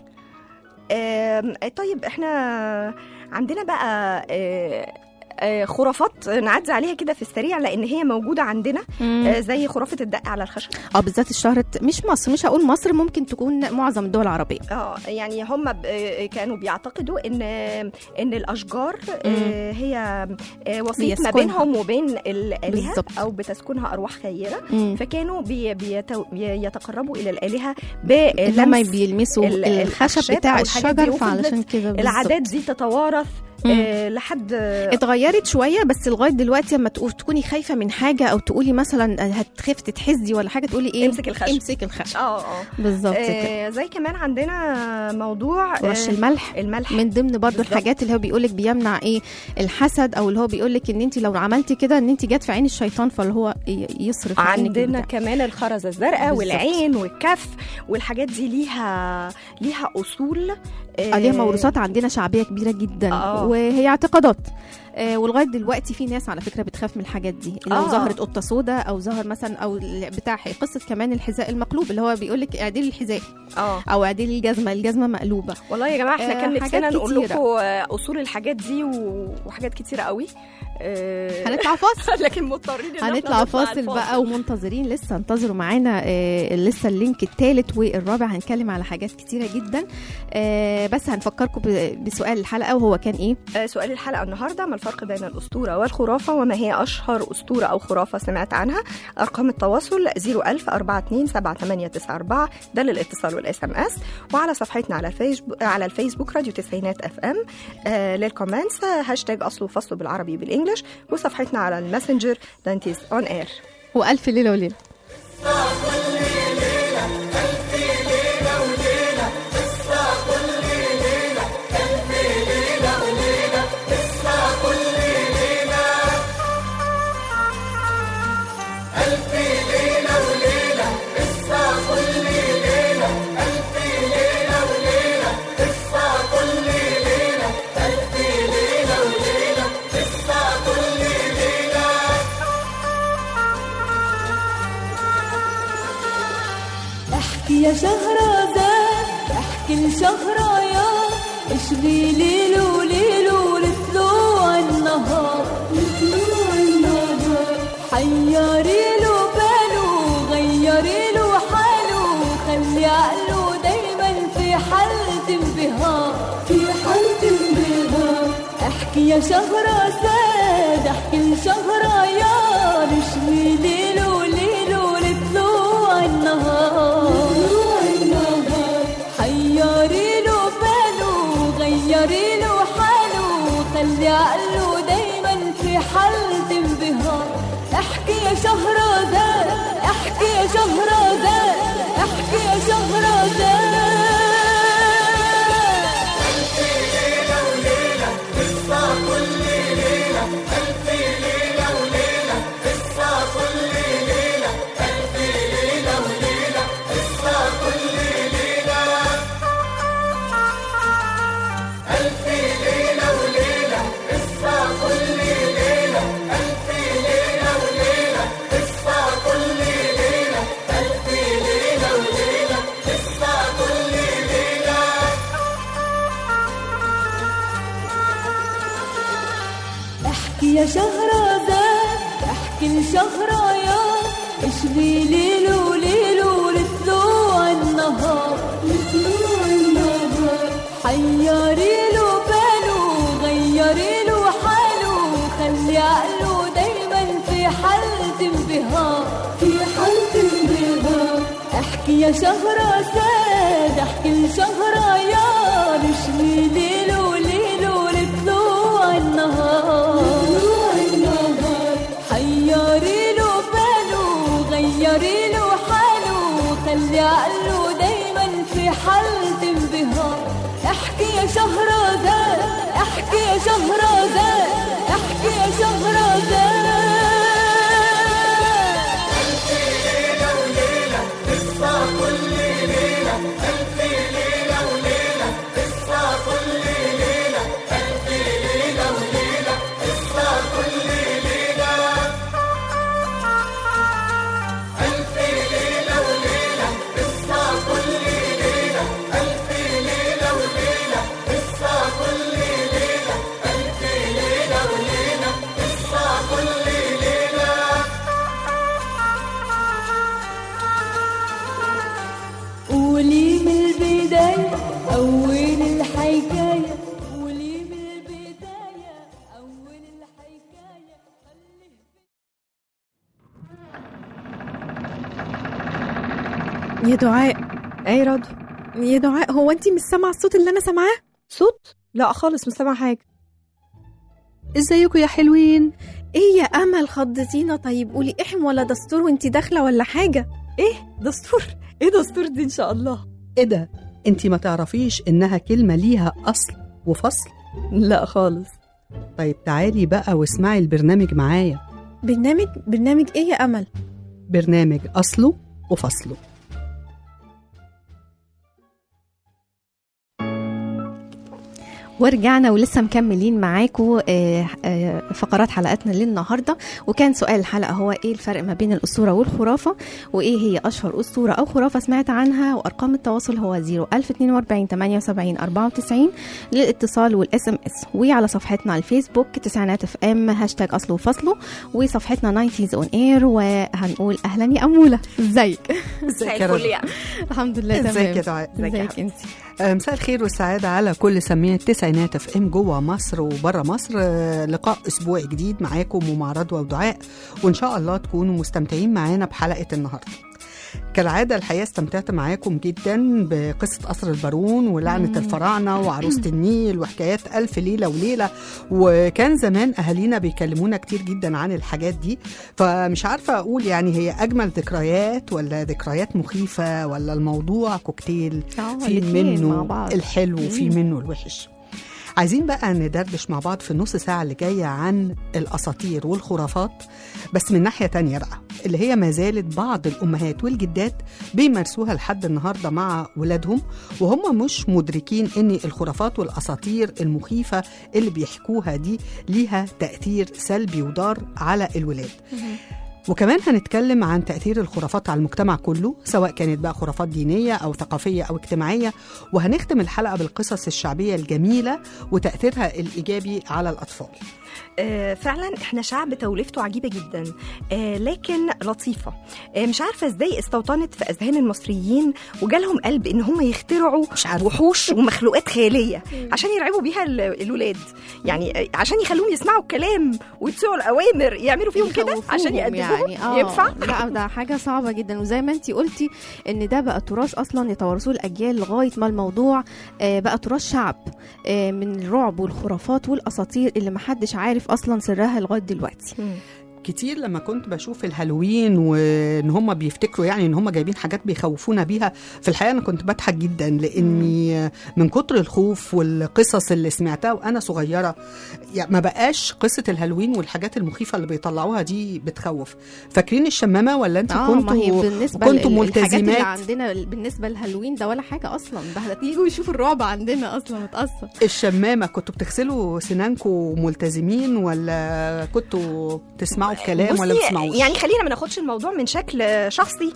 آم، طيب احنا عندنا بقى آه، آه، خرافات نعدي عليها كده في السريع لان هي موجوده عندنا آه، زي خرافه الدق على الخشب اه بالذات اشتهرت مش مصر مش هقول مصر ممكن تكون معظم الدول العربيه اه يعني هم ب- آه، كانوا بيعتقدوا ان ان الاشجار آه، هي آه، وسيط ما بيسكنها. بينهم وبين الالهه بالظبط. او بتسكنها ارواح خيره مم. فكانوا بي بيتو- يتقربوا الى الالهه اللي هم بلمس بيلمسوا ال- الخشب الأخشاب بتاع أو الحاجات دي، الشجر وفضلت فعلشان كده بالظبط. العادات دي تتوارث مم. آه، لحد اتغيرت شويه بس لغايه دلوقتي لما تقول تكوني خايفه من حاجه او تقولي مثلا هتخاف تتحزي ولا حاجه تقولي ايه امسك الخشب. امسك الخشب اه اه بالظبط كده آه، زي كمان عندنا موضوع آه، رش الملح الملح من ضمن برضو بالظبط. الحاجات اللي هو بيقولك بيمنع ايه الحسد او اللي هو بيقولك ان انت لو عملتي كده ان انت جت في عين الشيطان فاللي هو ي- يصرف عنك عندنا البتاع. كمان الخرزه الزرقاء بالظبط. والعين والكف والحاجات دي ليها ليها اصول آه، ليها موروثات عندنا شعبيه كبيره جدا آه. وهي اعتقادات آه ولغايه دلوقتي في ناس على فكره بتخاف من الحاجات دي لو آه. ظهرت قطه سودا او ظهر مثلا او ال- بتاع قصه كمان الحذاء المقلوب اللي هو بيقول لك اعدلي الحذاء اه او اعدلي الجزمه الجزمه مقلوبه والله يا جماعه احنا آه، كان حاجات نفسنا نقول كتيرة. لكم آه، اصول الحاجات دي و- وحاجات كتيره قوي آه، هنطلع فاصل لكن مضطرين إن إحنا هنطلع نطلع فاصل الفاصل. بقى ومنتظرين لسه انتظروا معانا آه لسه اللينك الثالث والرابع هنتكلم على حاجات كتيره جدا آه بس هنفكركم ب- بسؤال الحلقه وهو كان ايه آه، سؤال الحلقة النهاردة ما الفرق بين الأسطورة والخرافة وما هي أشهر أسطورة أو خرافة سمعت عنها أرقام التواصل 01000 42 7894 ده للاتصال والاس ام اس وعلى صفحتنا على الفيسبوك على الفيسبوك راديو تسعينات اف ام آه للكومنتس آه، هاشتاج أصله وفصله بالعربي بالإنجلش وصفحتنا على الماسنجر دانتيز اون اير والف ليله وليله احكي يا شهرزاد احكي لشهريار اشغي ليل وليل ولطلوع النهار لطلوع النهار حيري له باله غيري له حاله خلي عقله دايما في حالة انبهار في حالة انبهار احكي يا شهرزاد احكي لشهريار اشغي ليل وليل ولطلوع النهار حيري له باله غيري له حاله خلي عقله دايما في حالة انبهار احكي يا شهرزاد احكي يا شهرزاد احكي يا شهرزاد احكي يا شهرزاد احكي لشهريار اشغي ليل وليل ولطلوع النهار لطلوع النهار حيري له باله غيري له حاله خلي عقله دايما في حالة انبهار في حالة انبهار احكي يا شهرزاد احكي لشهريار اشغي ليل وليل ولطلوع النهار حيري له باله غيري له حاله خلي عقله دايما في حالة انبهار احكي يا شهرزاد احكي يا شهرزاد احكي يا شهرزاد قولي من البداية أول الحكاية قولي من البداية أول الحكاية خلي يا دعاء ايه رضوى يا دعاء هو انت مش سامعه الصوت اللي انا سامعاه صوت لا خالص مش سامعة حاجة ازيكم يا حلوين ايه يا امل خضتينا طيب قولي احم ولا دستور وانت داخله ولا حاجه دستور ايه دستور دي ان شاء الله ايه ده انتي ما تعرفيش انها كلمة ليها اصل وفصل لا خالص طيب تعالي بقى واسمعي البرنامج معايا برنامج برنامج ايه يا امل برنامج اصله وفصله ورجعنا ولسه مكملين معاكم آه، آه، فقرات حلقتنا للنهارده وكان سؤال الحلقه هو ايه الفرق ما بين الاسطوره والخرافه وايه هي اشهر اسطوره او خرافه سمعت عنها وارقام التواصل هو 01042 78 94 للاتصال والاس ام اس وعلى صفحتنا على الفيسبوك تسعينات اف ام هاشتاج اصله وفصله وصفحتنا 90 اون اير وهنقول اهلا يا اموله ازيك مساء يا الفل رضوى؟ يعني الحمد لله ازيك تمام يا دعاء ازيك يا ازيك انت آه، مساء الخير والسعادة على كل سميع التسعينات اف ام جوه مصر وبره مصر آه، لقاء اسبوعي جديد معاكم ومع رضوى ودعاء وان شاء الله تكونوا مستمتعين معانا بحلقة النهاردة كالعادة الحقيقة استمتعت معاكم جدا بقصة قصر البارون ولعنة الفراعنة وعروسة النيل وحكايات ألف ليلة وليلة وكان زمان أهالينا بيكلمونا كتير جدا عن الحاجات دي فمش عارفة أقول يعني هي أجمل ذكريات ولا ذكريات مخيفة ولا الموضوع كوكتيل آه، في الاتنين مع منه بعض. الحلو وفي مم. منه الوحش عايزين بقى ندردش مع بعض في النص ساعة اللي جاية عن الأساطير والخرافات بس من ناحية تانية بقى اللي هي ما زالت بعض الأمهات والجدات بيمارسوها لحد النهاردة مع ولادهم وهم مش مدركين إن الخرافات والأساطير المخيفة اللي بيحكوها دي ليها تأثير سلبي وضار على الولاد وكمان هنتكلم عن تأثير الخرافات على المجتمع كله سواء كانت بقى خرافات دينية أو ثقافية أو اجتماعية وهنختم الحلقة بالقصص الشعبية الجميلة وتأثيرها الإيجابي على الأطفال آه، فعلا احنا شعب توليفته عجيبه جدا آه، لكن لطيفه آه، مش عارفه ازاي استوطنت في اذهان المصريين وجالهم قلب ان هم يخترعوا مش عارفة. وحوش ومخلوقات خياليه عشان يرعبوا بيها ال- الولاد يعني آه، عشان يخلوهم يسمعوا الكلام ويتسعوا الاوامر يعملوا فيهم كده يخوفوهم عشان يأدبوهم يعني آه ينفع لا ده حاجه صعبه جدا وزي ما انت قلتي ان ده بقى تراث اصلا يتوارثوه الاجيال لغايه ما الموضوع آه، بقى تراث شعب آه، من الرعب والخرافات والاساطير اللي محدش عارف اصلا سرها لغايه دلوقتي كتير لما كنت بشوف الهالوين وان هم بيفتكروا يعني ان هم جايبين حاجات بيخوفونا بيها في الحقيقه انا كنت بضحك جدا لاني من كتر الخوف والقصص اللي سمعتها وانا صغيره يعني ما بقاش قصه الهالوين والحاجات المخيفه اللي بيطلعوها دي بتخوف فاكرين الشمامه ولا انت اه ما هي كنتوا بالنسبه كنتوا لل- الحاجات اللي ملتزمات عندنا بالنسبه للهالوين ده ولا حاجه اصلا ده يجوا يشوفوا الرعب عندنا اصلا متاثر الشمامه كنتوا بتغسلوا سنانكم ملتزمين ولا كنتوا تسمعوا الكلام ولا ما بصي، تسمعوش يعني خلينا ما ناخدش الموضوع من شكل آه، شخصي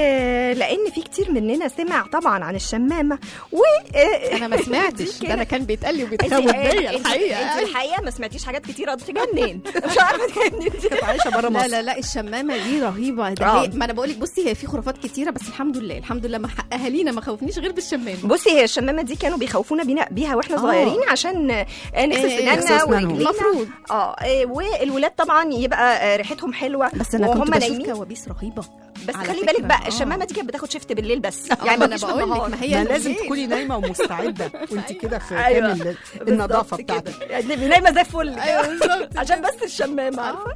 آه لان في كتير مننا سمع طبعا عن الشمامه و آه، انا ما سمعتش كده. ده انا كان بيتقال لي انت وبيتخوف بيا انت الحقيقه انت الحقيقه ما سمعتيش حاجات كتيره تجنن مش عارفه تجنن كانت عايشه بره لا مصر لا لا الشمامه دي رهيبه ده آه. هي ما انا بقول لك بصي هي في خرافات كتيره بس الحمد لله الحمد لله ما حق اهالينا ما خوفنيش غير بالشمامه بصي هي الشمامه دي كانوا بيخوفونا بينا بيها واحنا آه. صغيرين عشان آه، نغسل إيه، سناننا نغسل سنانهم. ورجلينا المفروض اه آه، والولاد طبعا يبقى آه، ريحتهم حلوه بس انا وهم كنت بشوف نايمين كوابيس رهيبه بس على خلي فكرة، بالك بقى آه. الشمامه دي كانت بتاخد شيفت بالليل بس يعني يعني ما ما انا فيش بقول لك بالنهار. ما هي ما لازم بالليل. تكوني نايمه ومستعده وانت كده في أيوة. كامل النظافه بالظبط كده. بتاعتك يعني نايمه زي الفل ايوه بالظبط عشان بس الشمامه عارفه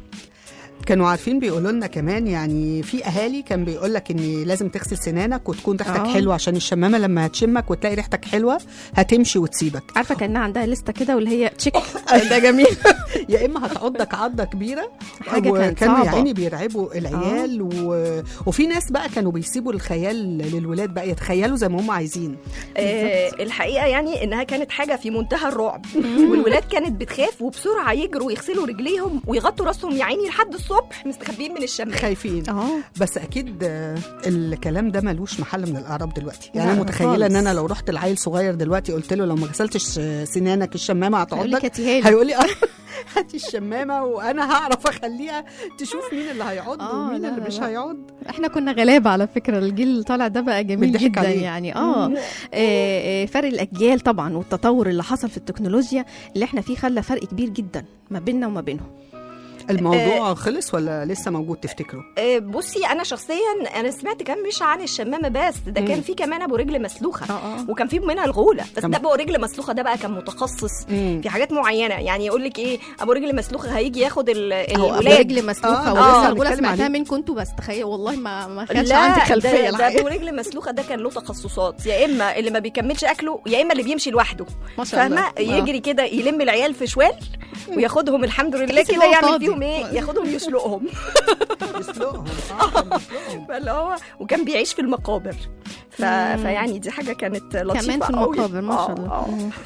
كانوا عارفين بيقولوا لنا كمان يعني في اهالي كان بيقول لك ان لازم تغسل سنانك وتكون ريحتك آه. حلوه عشان الشمامه لما هتشمك وتلاقي ريحتك حلوه هتمشي وتسيبك عارفه كانها عندها لسته كده واللي هي تشيك ده جميل يا اما هتعضك عضه كبيره حاجة كانت وكانوا يا صعبة. عيني بيرعبوا العيال و... وفي ناس بقى كانوا بيسيبوا الخيال للولاد بقى يتخيلوا زي ما هم عايزين آه الحقيقه يعني انها كانت حاجه في منتهى الرعب والولاد كانت بتخاف وبسرعه يجروا يغسلوا رجليهم ويغطوا راسهم يا عيني لحد الصبح مستخبيين من الشمس خايفين اه بس اكيد آه، الكلام ده ملوش محل من الاعراب دلوقتي لا، يعني انا متخيله ان خالص. انا لو رحت لعيل صغير دلوقتي قلت له لو ما غسلتش آه، سنانك الشمامه هيقول لك هتعضك هاتيها لي هيقول لي آه، هاتي الشمامه وانا هعرف اخليها تشوف مين اللي هيعض آه، ومين لا، اللي لا، مش لا. هيعض احنا كنا غلابه على فكره الجيل اللي طالع ده بقى جميل بيضحك جدا عليه. يعني اه آه، آه، فرق الاجيال طبعا والتطور اللي حصل في التكنولوجيا اللي احنا فيه خلى فرق كبير جدا ما بيننا وما بينهم الموضوع خلص ولا لسه موجود تفتكروا آه بصي انا شخصيا انا سمعت كمان مش عن الشمامه بس ده كان مم. في كمان ابو رجل مسلوخه اه اه وكان في منها الغوله بس كم- ده ابو رجل مسلوخه ده بقى كان متخصص مم. في حاجات معينه يعني يقول لك ايه ابو رجل مسلوخه هيجي ياخد ال- هو ابو الولاد رجل مسلوخه آه، ولسه آه، الغوله بنتكلم سمعتها عليه. منكم انتوا بس تخيل والله ما ما كانش لا عندي خلفيه ده, ده الحقيقة. ابو رجل مسلوخه ده كان له تخصصات يا اما اللي ما بيكملش اكله يا اما اللي بيمشي لوحده ما شاء الله فاهمه آه. يجري كده يلم العيال في شوال وياخدهم الحمد لله تحسي كده إن هو يعمل فاضي. فيهم ايه ياخدهم يسلقهم يسلقهم آه، كان يسلقهم. فاللي هو وكان بيعيش في المقابر ف... مم. فيعني دي حاجه كانت لطيفه كمان في قوي. المقابر ما شاء آه، الله آه. مم.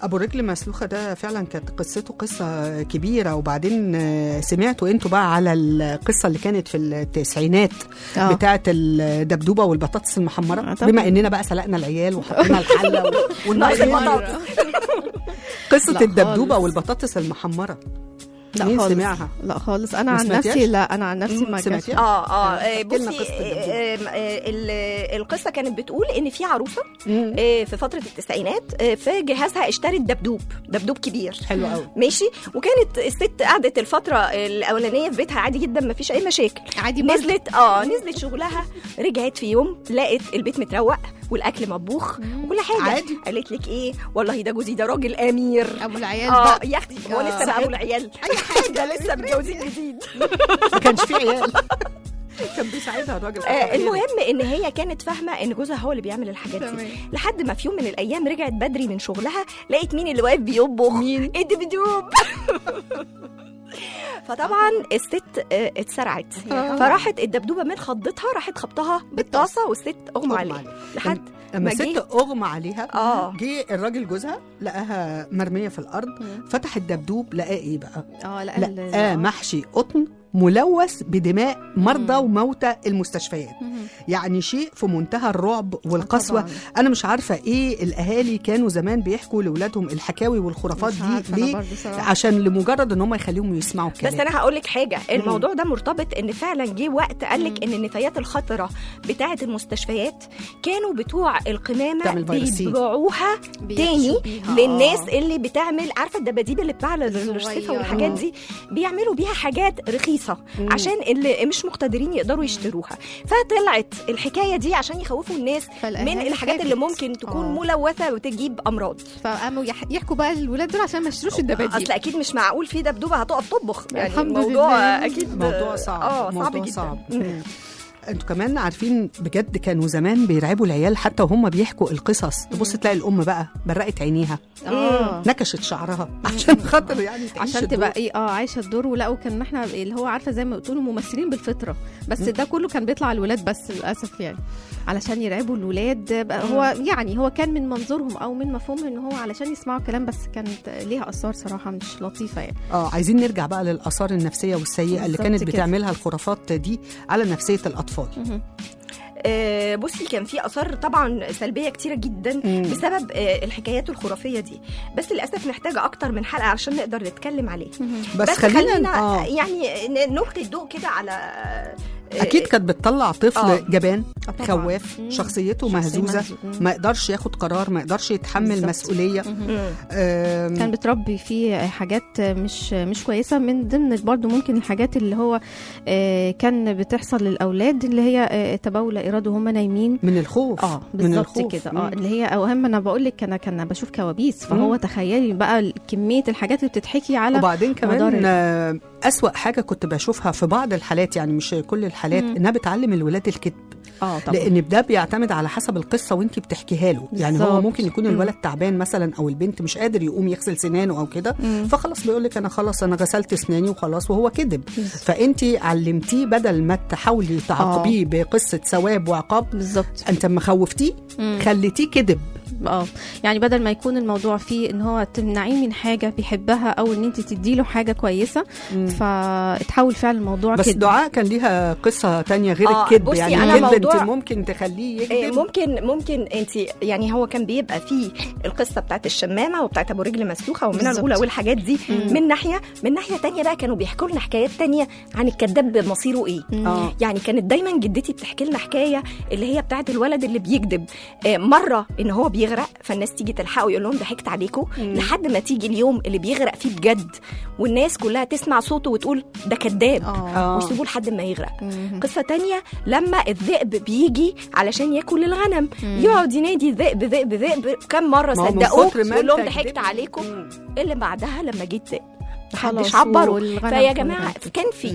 ابو رجل مسلوخه ده فعلا كانت قصته قصه كبيره وبعدين آه، سمعتوا انتوا بقى على القصه اللي كانت في التسعينات آه. بتاعه الدبدوبه والبطاطس المحمره آه، طبعا. بما اننا بقى سلقنا العيال وحطينا الحله و- والناقص البطاطس قصه لا الدبدوبه خالص. والبطاطس المحمره لا مين خالص. سمعها لا خالص انا ما عن سمعتيهاش؟ نفسي لا انا عن نفسي مم، ما سمعتيها؟ كانش اه اه آه، احكي لنا بصي قصة الدبدوب. آه، آه، ال- القصه كانت بتقول ان في عروسه مم. آه، في فتره التسعينات آه، في جهازها اشترت دبدوب دبدوب كبير حلو قوي ماشي وكانت الست قعدت الفتره الاولانيه في بيتها عادي جدا ما فيش اي مشاكل عادي برضه. نزلت اه نزلت شغلها رجعت في يوم لقت البيت متروق والاكل مطبوخ وكل حاجه عادي. قالت لك ايه والله ده جوزي ده راجل امير ابو العيال اه بقى يا اختي هو آه. لسه بقى ابو العيال اي حاجه ده لسه متجوزين جديد ما كانش في عيال كان بيساعدها الراجل آه المهم ان هي كانت فاهمه ان جوزها هو اللي بيعمل الحاجات دي تمام. لحد ما في يوم من الايام رجعت بدري من شغلها لقيت مين اللي واقف بيطبخ مين الدبدوب فطبعا الست آه، اتسرعت آه. فراحت الدبدوبه من خضتها راحت خبطها بالطاسه والست اغمى أغمى عليها عليها. لحد لما ما الست جه اغمى عليها اه جه الراجل جوزها لقاها مرميه في الارض فتح الدبدوب لقاه ايه بقى اه لا ال- لقاه آه. محشي قطن ملوث بدماء مرضى مم. وموتى المستشفيات مهم. يعني شيء في منتهى الرعب والقسوه طبعاً. انا مش عارفه ايه الاهالي كانوا زمان بيحكوا لاولادهم الحكاوي والخرافات مش دي عارفة أنا ليه برضه صراحة. عشان لمجرد ان هم يخليهم يسمعوا بس الكلام انا هقول لك حاجه الموضوع ده مرتبط ان فعلا جه وقت قال لك ان النفايات الخطره بتاعه المستشفيات كانوا بتوع القمامه تعمل فيروسين. بيبيعوها بيحشوا تاني بيها، للناس آه. اللي بتعمل عارفه الدباديب اللي بتاع الرصيفه صغيرة. والحاجات دي بيعملوا بيها حاجات رخيصه عشان اللي مش مقتدرين يقدروا يشتروها فطلعت الحكايه دي عشان يخوفوا الناس فالأهالي من الحاجات اللي خافت. ممكن تكون آه. ملوثه وتجيب امراض فقاموا يح- يحكوا بقى الولاد دول عشان ما يشتروش الدباديب اصل اكيد مش معقول في دبدوبه هتقف تطبخ يعني الحمد الموضوع لله. اكيد موضوع صعب اه صعب موضوع جدا صعب مم. مم. انتوا كمان عارفين بجد كانوا زمان بيرعبوا العيال حتى وهم بيحكوا القصص تبص تلاقي الام بقى برقت عينيها اه نكشت شعرها عشان خاطر يعني تعيش عشان الدور. تبقى ايه اه عايشه الدور ولا وكان احنا اللي هو عارفه زي ما بتقولوا ممثلين بالفطره بس ده كله كان بيطلع الولاد بس للاسف يعني علشان يرعبوا الولاد بقى هو يعني هو كان من منظورهم او من مفهومهم ان هو علشان يسمعوا كلام بس كانت ليها اثار صراحه مش لطيفه يعني اه عايزين نرجع بقى للاثار النفسيه والسيئه اللي بالظبط كانت كده. بتعملها الخرافات دي على نفسيه الاطفال آه، بصي كان في اثار طبعا سلبيه كتيره جدا مم. بسبب آه، الحكايات الخرافيه دي بس للاسف محتاجه اكتر من حلقه عشان نقدر نتكلم عليه بس, خلينا, آه. اه يعني ن- نلقي الضوء كده على آه، اكيد كانت بتطلع طفل آه. جبان آه طبعاً. خواف مم. شخصيته شخصية مهزوزه مهزوزة. مم. ما يقدرش ياخد قرار ما يقدرش يتحمل بالظبط. مسؤوليه مم. آم، كان بتربي فيه حاجات مش مش كويسه من ضمن برضو ممكن الحاجات اللي هو آه، كان بتحصل للاولاد اللي هي آه، تبول لا اراده وهم نايمين من الخوف اه من بالظبط الخوف كده مم. اه اللي هي اوهم انا بقول لك انا كان بشوف كوابيس فهو مم. تخيلي بقى ال- كميه الحاجات اللي بتتحكي على وبعدين مدار كمان ال- آه، أسوأ حاجة كنت بشوفها في بعض الحالات يعني مش كل الحالات مم. إنها بتعلم الولاد الكذب اه طبعا لأن ده بيعتمد على حسب القصة وأنت بتحكيها له يعني هو بالظبط. ممكن يكون مم. الولد تعبان مثلا أو البنت مش قادر يقوم يغسل سنانه أو كده مم. فخلاص بيقول لك أنا خلاص أنا غسلت أسناني وخلاص وهو كذب فأنت علمتيه بدل ما تحاولي تعاقبيه بقصة ثواب وعقاب بالظبط أنت ما خوفتيه مم. خليتيه كذب اه يعني بدل ما يكون الموضوع فيه ان هو تمنعيه من حاجه بيحبها او ان انت تديله حاجه كويسه فتحول فعلا الموضوع بس كده دعاء كان ليها قصة تانية غير آه، الكذب بصي، يعني أنا الكذب موضوع- أنت ممكن تخليه إيه، يكذب ممكن ممكن انت يعني هو كان بيبقى فيه القصه بتاعت الشمامه وبتاعت ابو رجل مسلوخه ومن بالظبط. الاولى والحاجات دي من ناحيه من ناحيه تانية بقى كانوا بيحكوا لنا حكايات تانية عن الكذاب مصيره ايه اه يعني كانت دايما جدتي بتحكي لنا حكايه اللي هي بتاعت الولد اللي بيكذب آه، مره ان هو بيغرق فالناس تيجي تلحقه يقول لهم ضحكت عليكم لحد ما تيجي اليوم اللي بيغرق فيه بجد والناس كلها تسمع صوته وتقول ده كذاب اه آه. ويسيبوه لحد ما يغرق مم. قصة تانية لما الذئب بيجي علشان ياكل الغنم يقعد ينادي ذئب ذئب ذئب كم مرة ما هو من صدقوه كتر ما يقول لهم أنت ضحكت كدبت. عليكم مم. اللي بعدها لما جيت ذئب محدش خلاص، عبره والغنم فيا كله جماعة مات. كان في مم.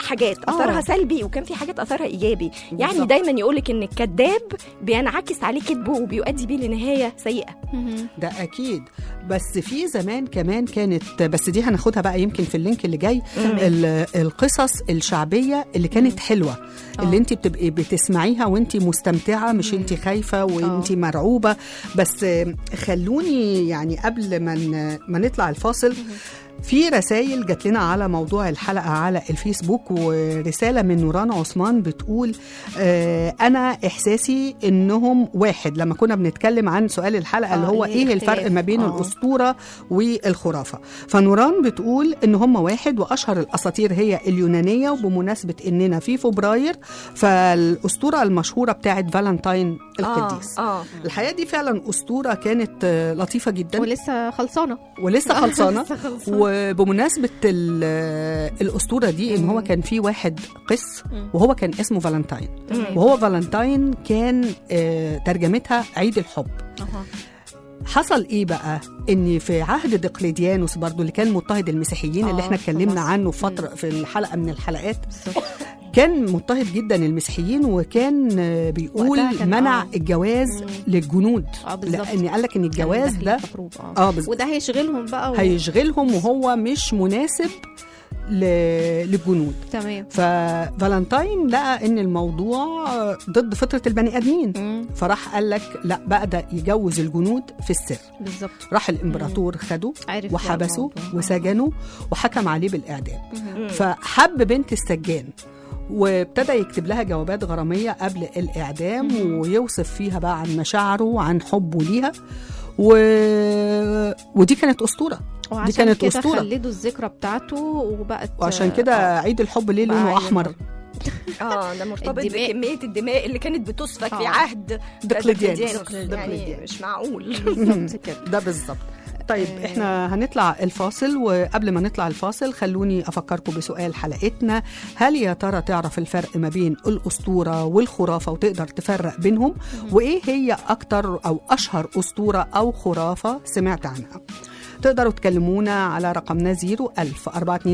حاجات اثرها سلبي وكان في حاجات اثرها ايجابي يعني بالظبط. دايما يقولك ان الكذاب بينعكس عليه كذبه وبيؤدي بيه لنهايه سيئه ده اكيد بس في زمان كمان كانت بس دي هناخدها بقى يمكن في اللينك اللي جاي ال- القصص الشعبيه اللي كانت حلوه اللي انت بتبقي بتسمعيها وانت مستمتعه مش انت خايفه وانت مرعوبه بس خلوني يعني قبل ما ن- ما نطلع الفاصل في رسائل جات لنا على موضوع الحلقه على الفيسبوك ورساله من نوران عثمان بتقول آه انا احساسي انهم واحد لما كنا بنتكلم عن سؤال الحلقه آه، اللي هو اللي ايه الاختلاف. الفرق ما بين آه. الاسطوره والخرافه فنوران بتقول ان هم واحد واشهر الاساطير هي اليونانيه وبمناسبه اننا في فبراير فالاسطوره المشهوره بتاعت فالنتاين القديس اه, آه. الحقيقه دي فعلا اسطوره كانت آه، لطيفه جدا ولسه خلصانه ولسه خلصانه لسه خلصانة. وبمناسبه ال- الاسطوره دي ان هو كان في واحد قس وهو كان اسمه فالنتاين وهو فالنتاين كان آه، ترجمتها عيد الحب أها. حصل ايه بقى ان في عهد دقلديانوس برضو اللي كان مضطهد المسيحيين اللي آه، احنا في اتكلمنا مصر. عنه في فتره في الحلقه من الحلقات بالظبط. كان مضطهد جدا المسيحيين وكان آه، بيقول وقتها كان- منع آه. الجواز مم. للجنود اه بالظبط لان قال لك ان الجواز كان ده داخلين في حروب، اه اه بالظبط وده هيشغلهم بقى و... هيشغلهم وهو مش مناسب ل... للجنود تمام ففالنتاين لقى ان الموضوع ضد فطره البني ادمين مم. فراح قال لك لا بقى ده يجوز الجنود في السر بالظبط راح الامبراطور خده عارف بقى وحبسه الموضوع. وسجنه وحكم عليه بالاعدام مم. فحب بنت السجان وابتدى يكتب لها جوابات غراميه قبل الاعدام ويوصف فيها بقى عن مشاعره وعن حبه ليها و... ودي كانت اسطوره وعشان كانت كده أسطورة. خلدوا الذكرى بتاعته وبقت وعشان كده آه، عيد الحب ليه بقى لونه عيد احمر الحب. اه ده مرتبط الدماء. بكميه الدماء اللي كانت بتسفك في آه. عهد دقلديانوس. دقلديانوس. يعني دقلديانوس. مش معقول بالظبط كده ده بالظبط طيب احنا هنطلع الفاصل وقبل ما نطلع الفاصل خلوني افكركم بسؤال حلقتنا هل يا ترى تعرف الفرق ما بين الاسطوره والخرافه وتقدر تفرق بينهم وايه هي اكتر او اشهر اسطوره او خرافه سمعت عنها تقدروا تكلمونا على رقمنا 01000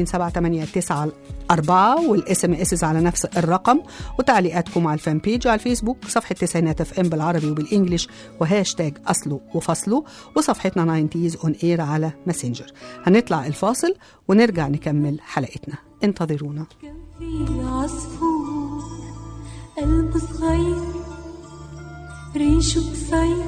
427 4 والاس ام اس على نفس الرقم وتعليقاتكم على الفان بيج على الفيسبوك صفحه تسعينات اف ام بالعربي وبالانجلش وهاشتاج اصله وفصله وصفحتنا 90 اون اير على ماسنجر هنطلع الفاصل ونرجع نكمل حلقتنا انتظرونا كان في عصفور قلبه صغير ريشه قصير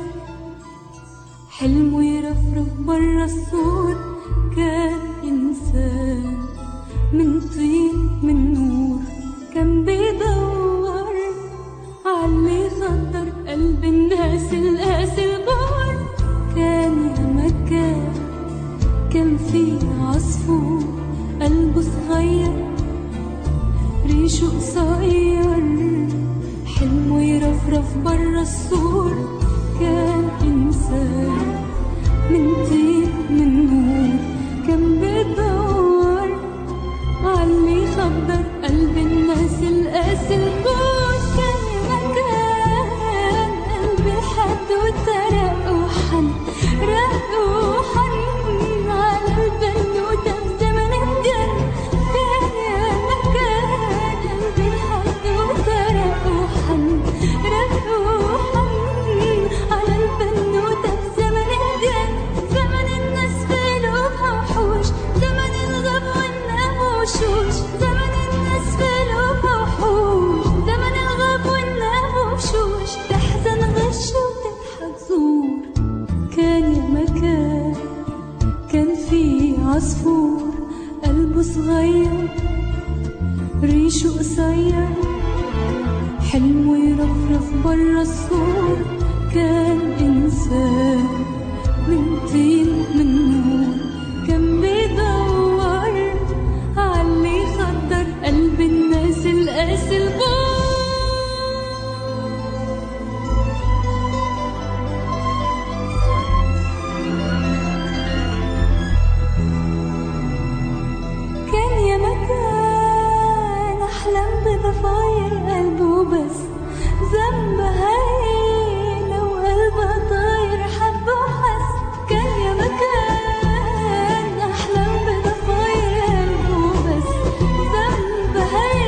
حلمه يرفرف برا السور كان إنسان من طين من نور كان بيدور عاللي خطر قلب الناس القاسي البار كان يا مكان كان في عصفور قلبه صغير ريشه قصير حلمه يرفرف برا السور كان إنسان من طين من نور كان بيدور عاللي يخبر قلب الناس القاسي الجوع كان مكان قلبي حد وترق وحن رق وحن على البنوتة في زمن الجن كان يا مكان قلبي حد وترق وحن رق وحن على البنوتة في زمن الجن زمن الناس في قلوبها وحوش زمن الغب والنام وشوش زمن الناس في قلوبها وحوش زمن الغب والنام وشوش تحزن غش وتضحك زور كان يا مكان كان في عصفور قلبه صغير ريشه قصير حلمه يرفرف برا السور كان إنسان من طين من نور كان بيدور عاللي يخدر قلب الناس القاسي البار كان يا مكان أحلام بضفاير قلبه بس ذنب هاي لو قلبها طاير حب وحس كان يا مكان أحلام بضفاير قلبه بس ذنب هاي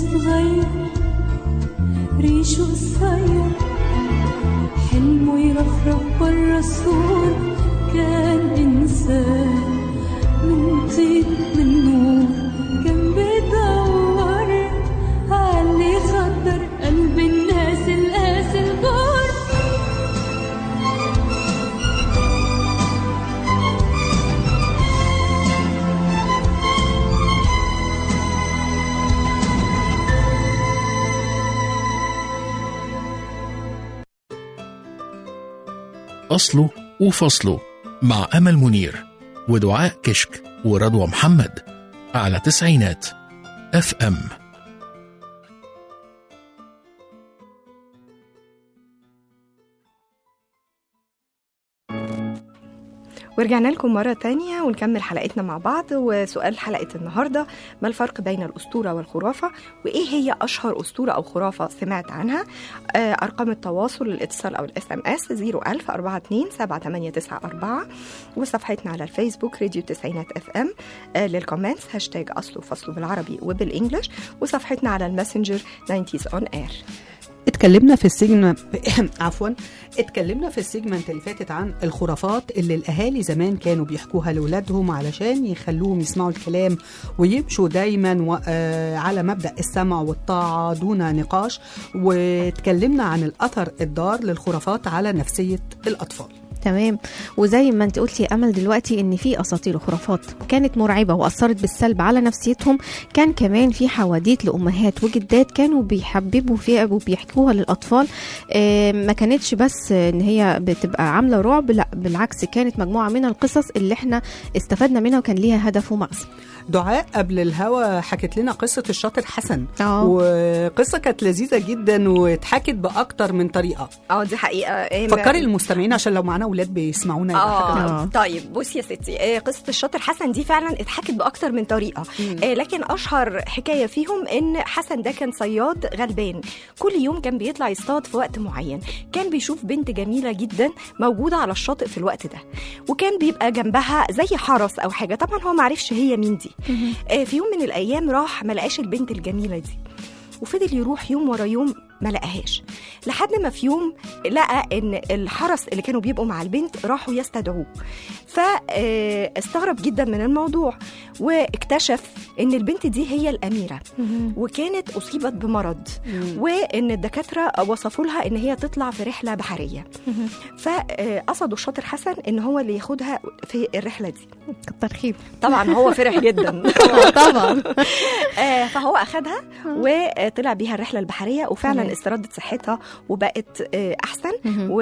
صغير ريشه قصير حلمه يرفرف برا السور كان إنسان من طين من نور كان بيدور عاللي خطر قلب الناس القاس الغور أصله وفصله مع أمل منير ودعاء كشك ورضوى محمد على تسعينات اف ام ورجعنا لكم مرة تانية ونكمل حلقتنا مع بعض وسؤال حلقة النهاردة ما الفرق بين الأسطورة والخرافة وإيه هي أشهر أسطورة أو خرافة سمعت عنها آه، أرقام التواصل الاتصال أو الاس ام اس 01000 42 7894 وصفحتنا على الفيسبوك راديو تسعينات اف ام آه، للكومنتس هاشتاج أصله وفصله بالعربي وبالإنجلش وصفحتنا على الماسنجر 90s on air اتكلمنا في السجن عفوا اتكلمنا في السيجمنت اللي فاتت عن الخرافات اللي الاهالي زمان كانوا بيحكوها لاولادهم علشان يخلوهم يسمعوا الكلام ويمشوا دايما و... آه، على مبدا السمع والطاعه دون نقاش واتكلمنا عن الاثر الضار للخرافات على نفسيه الاطفال تمام وزي ما انت قلتي يا امل دلوقتي ان في اساطير وخرافات كانت مرعبه واثرت بالسلب على نفسيتهم كان كمان في حواديت لامهات وجدات كانوا بيحببوا فيها وبيحكوها للاطفال آه، ما كانتش بس ان هي بتبقى عامله رعب لا بالعكس كانت مجموعه من القصص اللي احنا استفدنا منها وكان ليها هدف ومغزى دعاء قبل الهوا حكت لنا قصه الشاطر حسن اه وقصه كانت لذيذه جدا واتحكت باكتر من طريقه اه دي حقيقة إيه فكري المستمعين عشان لو معانا اولاد بيسمعونا يبقى حاجة اه آه. طيب بصي يا ستي آه، قصه الشاطر حسن دي فعلا اتحكت باكتر من طريقه آه، لكن اشهر حكايه فيهم ان حسن ده كان صياد غلبان كل يوم كان بيطلع يصطاد في وقت معين كان بيشوف بنت جميله جدا موجوده على الشاطئ في الوقت ده وكان بيبقى جنبها زي حرس او حاجه طبعا هو معرفش هي مين دي آه، في يوم من الايام راح ما لقاش البنت الجميله دي وفضل يروح يوم ورا يوم ما لقاهاش لحد ما في يوم لقى ان الحرس اللي كانوا بيبقوا مع البنت راحوا يستدعوه فاستغرب جدا من الموضوع واكتشف ان البنت دي هي الاميره وكانت اصيبت بمرض وان الدكاتره وصفوا لها ان هي تطلع في رحله بحريه فقصدوا الشاطر حسن ان هو اللي ياخدها في الرحله دي كتر خير طبعا هو فرح جدا طبعا آه، فهو اخدها وطلع بيها الرحله البحريه وفعلا تمام. استردت صحتها وبقت آه، احسن مهم.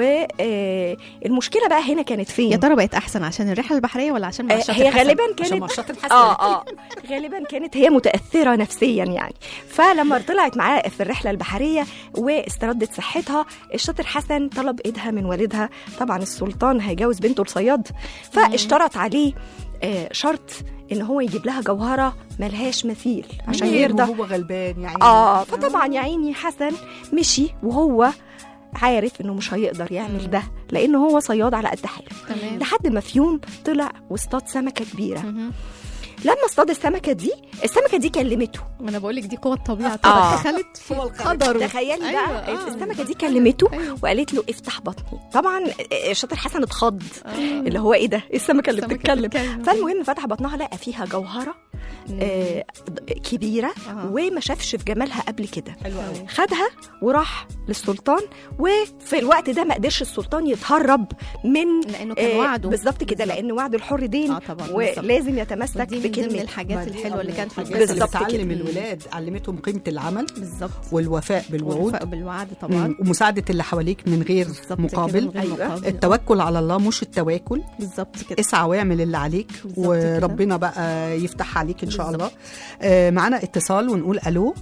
والمشكله بقى هنا كانت فين يا ترى بقت احسن عشان الرحله البحريه ولا عشان مع آه، الشاطر هي حسن؟ غالبا عشان كانت مع الشاطر حسن اه اه غالبا كانت هي متاثره نفسيا يعني فلما طلعت معاه في الرحله البحريه واستردت صحتها الشاطر حسن طلب ايدها من والدها طبعا السلطان هيجوز بنته الصياد فاشترط عليه آه، شرط ان هو يجيب لها جوهره ملهاش مثيل عشان يرضى وهو غلبان يعني اه فطبعا يا عيني حسن مشي وهو عارف انه مش هيقدر يعمل ده لانه هو صياد على قد حاله تمام لحد ما في يوم طلع واصطاد سمكه كبيره مهم. لما اصطاد السمكه دي السمكه دي كلمته ما انا بقول لك دي قوه الطبيعه آه. دخلت في هو القدر. قدره تخيلي أيوة، بقى آه. السمكه دي كلمته أيوة. وقالت له افتح بطني طبعا الشاطر حسن اتخض آه. اللي هو ايه ده السمكه اللي السمكة بتتكلم بتتكلم. فالمهم فتح بطنها لقى فيها جوهره آه كبيره آه. وما شافش في جمالها قبل كده حلو قوي خدها وراح للسلطان وفي الوقت ده ما قدرش السلطان يتهرب من لانه كان آه، وعده بالظبط كده لان وعد الحر دين اه طبعا بالظبط. ولازم يتمسك ودي من ضمن بكلمه الحاجات الحلوه اللي كانت في الحاجات اللي بالظبط بتعلم كده. الولاد علمتهم قيمه العمل بالظبط والوفاء بالوعود والوفاء بالوعد طبعا مم، ومساعده اللي حواليك من غير بالظبط كده، مقابل من غير أيوة. مقابل. التوكل على الله مش التواكل بالظبط كده اسعى واعمل اللي عليك بالظبط كده. وربنا بقى يفتح عليك ان شاء بالظبط. الله آه معانا اتصال ونقول الو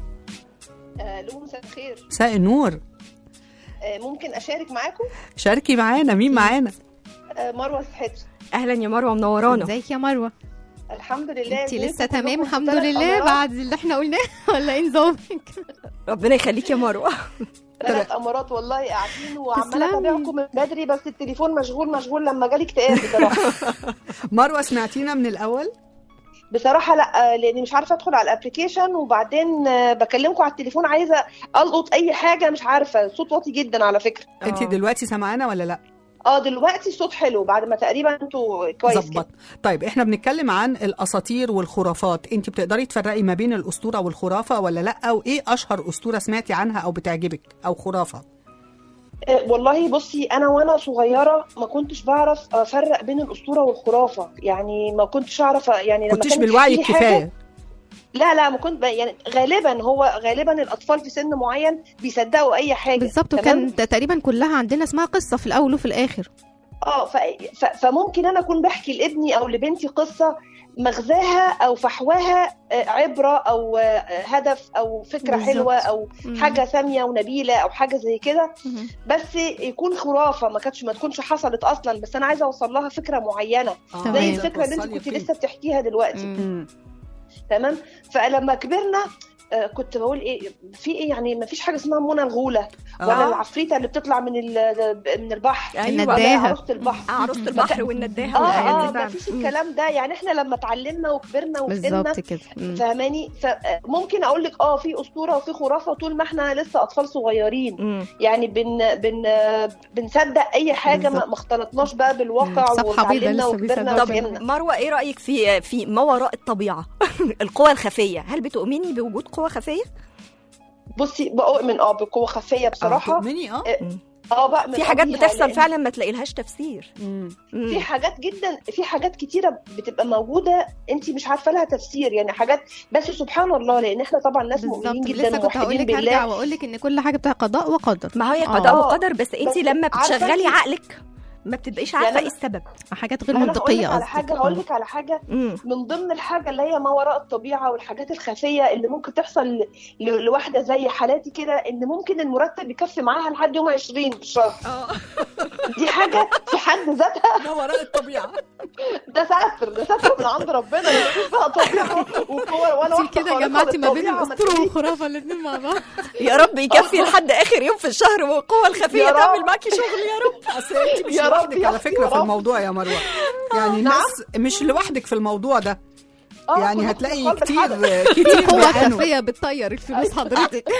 الو مساء الخير مساء النور آه، ممكن اشارك معاكم شاركي معانا مين معانا آه، مروه صحتي اهلا يا مروه منورانا ازيك يا مروه الحمد لله انت إن لسه انتوا تمام كلكم الحمد ثلاث لله أمارات- بعد اللي احنا قلناه ولا ايه نظامك ربنا يخليك يا مروه ثلاث امارات والله قاعدين وعماله تسلمي. اتابعكم من بدري بس التليفون مشغول مشغول لما جالي اكتئاب بصراحه مروه سمعتينا من الاول بصراحه لا لاني مش عارفه ادخل على الابلكيشن وبعدين آه، بكلمكم على التليفون عايزه القط اي حاجه مش عارفه الصوت واطي جدا على فكره انت آه. دلوقتي سامعانا ولا لا اه دلوقتي الصوت حلو بعد ما تقريبا انتوا كويس ظبط كده طيب احنا بنتكلم عن الاساطير والخرافات انت بتقدري تفرقي ما بين الاسطوره والخرافه ولا لا وايه اشهر اسطوره سمعتي عنها او بتعجبك او خرافه آه، والله بصي انا وانا صغيره ما كنتش بعرف افرق بين الاسطوره والخرافه يعني ما كنتش اعرف يعني لما كنتش كان بالوعي بيحكي لي حاجة- الكفايه لا لا ما كنت ب- يعني غالبا هو غالبا الاطفال في سن معين بيصدقوا اي حاجه بالظبط تمام؟ وكان ده تقريبا كلها عندنا اسمها قصه في الاول وفي الاخر اه ف... ف... فممكن انا اكون بحكي لابني او لبنتي قصه مغزاها او فحواها آه، عبره او آه، هدف او فكره بالظبط. حلوه او مم. حاجه ساميه ونبيله او حاجه زي كده بس يكون خرافه ما كانتش ما تكونش حصلت اصلا بس انا عايزه اوصل لها فكره معينه تمام. زي عايزة الفكره اللي انت توصلي كنت فين؟ لسه بتحكيها دلوقتي مم. مم. تمام فلما كبرنا آه، كنت بقول ايه في ايه يعني ما فيش حاجه اسمها منى الغوله ولا آه. العفريته اللي بتطلع من ال- من البحر أيوة. ولا النداهة. عروسه البحر عروسه البحر والنداهه اه والحاجات اه دي فعلا. مفيش الكلام ده يعني احنا لما اتعلمنا وكبرنا وفهمنا بالظبط كده مم. فاهماني فممكن اقول لك اه في اسطوره وفي خرافه طول ما احنا لسه اطفال صغيرين مم. يعني بن بن بنصدق اي حاجه ما بالظبط. ما اختلطناش بقى بالواقع مم. صفحة بيضاء وتعلمنا لسه وكبرنا بيصدقوا طب وفهمنا مروه ايه رايك في في ما وراء الطبيعه القوى الخفيه هل بتؤمني بوجود قوى خفيه بصي بؤمن اه بقوه خفيه بصراحه تؤمني اه اه بقى في حاجات بتحصل فعلا ما تلاقيلهاش تفسير مم. مم. في حاجات جدا في حاجات كتيره بتبقى موجوده انت مش عارفه لها تفسير يعني حاجات بس سبحان الله لان احنا طبعا ناس مؤمنين بالظبط جدا لسه كنت هقول وموحدين لك هرجع بالله واقول لك ان كل حاجه بتاع قضاء وقدر ما هي آه. قضاء آه. وقدر بس انت بس لما عارفة بتشغلي انت- عقلك ما بتبقيش يعني عارفه أنا- ايه السبب حاجات غير انا هقول لك منطقيه على قصدي حاجه هقول لك على حاجه مم. من ضمن الحاجه اللي هي ما وراء الطبيعه والحاجات الخفيه اللي ممكن تحصل ل- ل- لواحده زي حالاتي كده ان ممكن المرتب يكفي معاها لحد يوم 20 في الشهر دي حاجه في حد ذاتها ما وراء الطبيعه ده ستر ده ستر من عند ربنا مفيش بقى طبيعه وقوة وانا انت واحدة كده خارقة جمعتي ما بين للطبيعة، ما الاسطوره تقوليش. والخرافه الاثنين مع بعض يا رب يكفي لحد اخر يوم في الشهر والقوى الخفيه يا رب. تعمل معاكي شغل يا رب اصل انت مش يا رب لوحدك يا على أختي، فكره يا في رب. الموضوع يا مروه يعني الناس مش لوحدك في الموضوع ده آه، يعني كلنا هتلاقي بنقال كتير بالحدث. كتير قوه بيعانوا. خفيه بتطير الفلوس حضرتك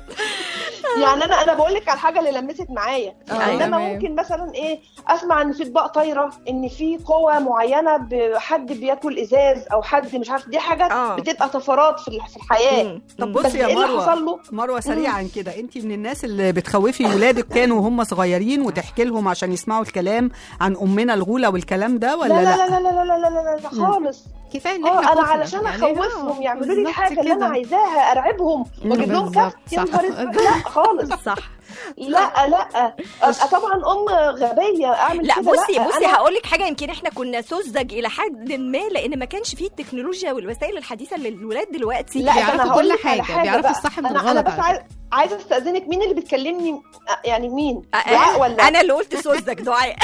يعني انا انا بقول لك على الحاجه اللي لمست معايا آه، يعني انا تمام. ممكن مثلا ايه اسمع ان في اطباق طايره ان في قوه معينه بحد بياكل ازاز او حد مش عارف دي حاجات آه. بتبقى طفرات في الح- في الحياه مم. طب بس بصي يا ايه اللي مروه حصل له مروه سريعا كده انت من الناس اللي بتخوفي ولادك كانوا هم صغيرين وتحكي لهم عشان يسمعوا الكلام عن امنا الغوله والكلام ده لا ولا لا لا, لا لا لا لا لا لا, لا خالص كفايه ان اه احنا انا خفنا. علشان يعني اخوفهم آه، يعملوا لي بالظبط الحاجه اللي انا كده. عايزاها ارعبهم واجيب لهم بالظبط، كف يا صح. نهار اسود لا خالص صح لا لا أبقى طبعا ام غبيه اعمل لا كده بصي لا بصي أنا هقول لك حاجه يمكن احنا كنا سذج الى حد ما لان ما كانش فيه التكنولوجيا والوسائل الحديثه اللي الولاد دلوقتي لا بيعرفوا ده أنا هقول كل لك على حاجة، بيعرفوا بقى. الصح من أنا- الغلط انا بس على عايز عايزه استاذنك مين اللي بتكلمني آه، يعني مين آه، دعاء ولا انا اللي قلت سذج دعاء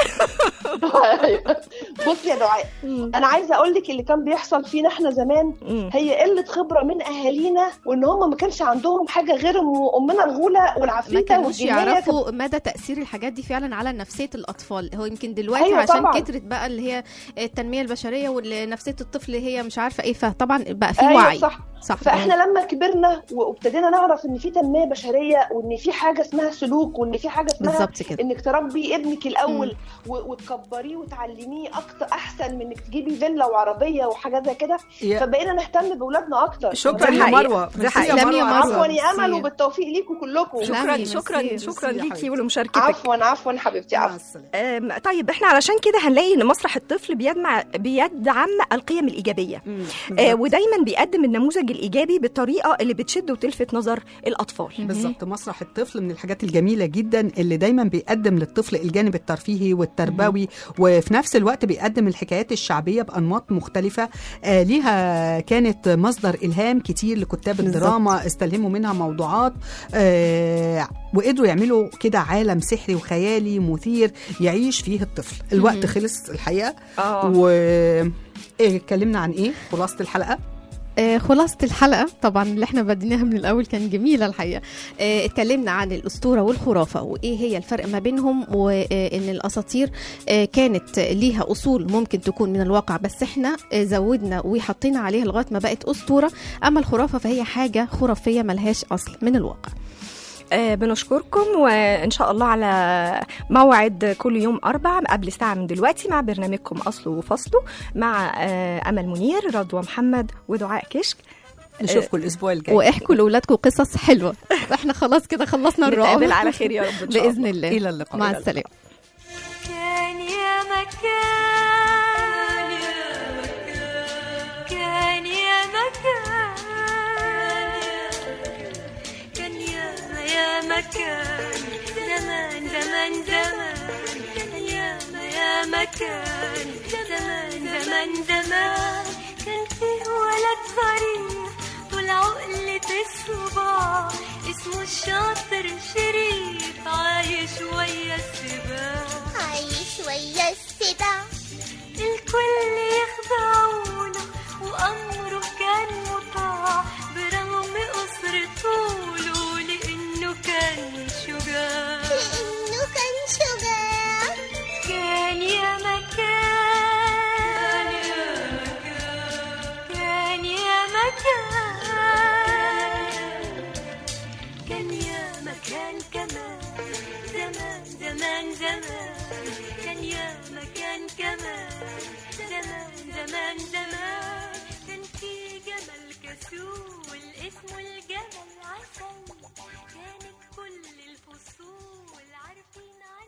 بصي يا دعاء انا عايزه اقول لك اللي كان بيحصل فينا احنا زمان مم. هي قله خبره من اهالينا وان هم ما كانش عندهم حاجه غير أم- امنا الغوله ما والعفريته كانوش والجنيه يعرفوا مدى تاثير الحاجات دي فعلا على نفسيه الاطفال هو يمكن دلوقتي أيوة عشان طبعاً. كترت بقى اللي هي التنميه البشريه ونفسيه الطفل هي مش عارفه ايه فطبعا بقى في أيوة وعي صح صح فاحنا لما كبرنا وابتدينا نعرف ان في تنميه بشريه وان في حاجه اسمها سلوك وان في حاجه اسمها بالظبط كده انك تربي ابنك الاول و- وتكبريه وتعلميه اكتر احسن من انك تجيبي فيلا وعربيه وحاجات زي كده يا- فبقينا نهتم باولادنا اكتر شكرا دي يا حقيقة. مروه دي ميرسي حقيقة. يا مروة. عفوا يا امل ميرسي. وبالتوفيق ليكم كلكم شكرا ميرسي، شكرا ميرسي شكرا يا ليكي حبيبتي. ولمشاركتك عفوا عفوا حبيبتي مع عفوا السلامه أم، طيب احنا علشان كده هنلاقي ان مسرح الطفل بيدمع بيدعم القيم الايجابيه آه ودايما بيقدم النموذج الايجابي بالطريقه اللي بتشد وتلفت نظر الاطفال بالظبط مسرح الطفل من الحاجات الجميله جدا اللي دايما بيقدم للطفل الجانب الترفيهي والتربوي وفي نفس الوقت بيقدم الحكايات الشعبيه بانماط مختلفه آه ليها كانت مصدر الهام كتير لكتاب الدراما استلهموا منها موضوعات آه وقدروا يعملوا كده عالم سحري وخيالي مثير يعيش فيه الطفل الوقت خلص الحقيقه اه و إيه اتكلمنا عن ايه خلاصه الحلقه آه، خلاصة الحلقة طبعا اللي احنا بديناها من الأول كان جميلة الحقيقة آه، اتكلمنا عن الأسطورة والخرافة وإيه هي الفرق ما بينهم وإن الأساطير آه، كانت ليها أصول ممكن تكون من الواقع بس احنا آه، زودنا وحطينا عليها لغاية ما بقت أسطورة أما الخرافة فهي حاجة خرافية ملهاش أصل من الواقع آه، بنشكركم وان شاء الله على موعد كل يوم اربع قبل ساعه من دلوقتي مع برنامجكم اصله وفصله مع آه، امل منير رضوى محمد ودعاء كشك نشوفكم الاسبوع الجاي واحكوا لأولادكم قصص حلوة احنا خلاص كده خلصنا الرعب نتقابل على خير يا رب ان شاء بإذن الله الله الى اللقاء مع إلى السلامة كان يا مكان كان يا مكان كان يا يا مكان زمان زمان زمان كان يا يا مكان زمان زمان زمان كان فيه ولد ظريف طول عقلة الصباع اسمه الشاطر شريف عايش ويا السباع عايش ويا السبع الكل يخضعونه وأمره كان مطاع برغم قصر طوله لأنه كان شجاع لأنه كان شجاع كان يا مكان كان يا مكان كان يا مكان كمان زمان زمان زمان كان يا مكان كمان زمان زمان زمان كان في جمل كسول اسمه الجبل عسل كانت كل الفصول عارفين عنه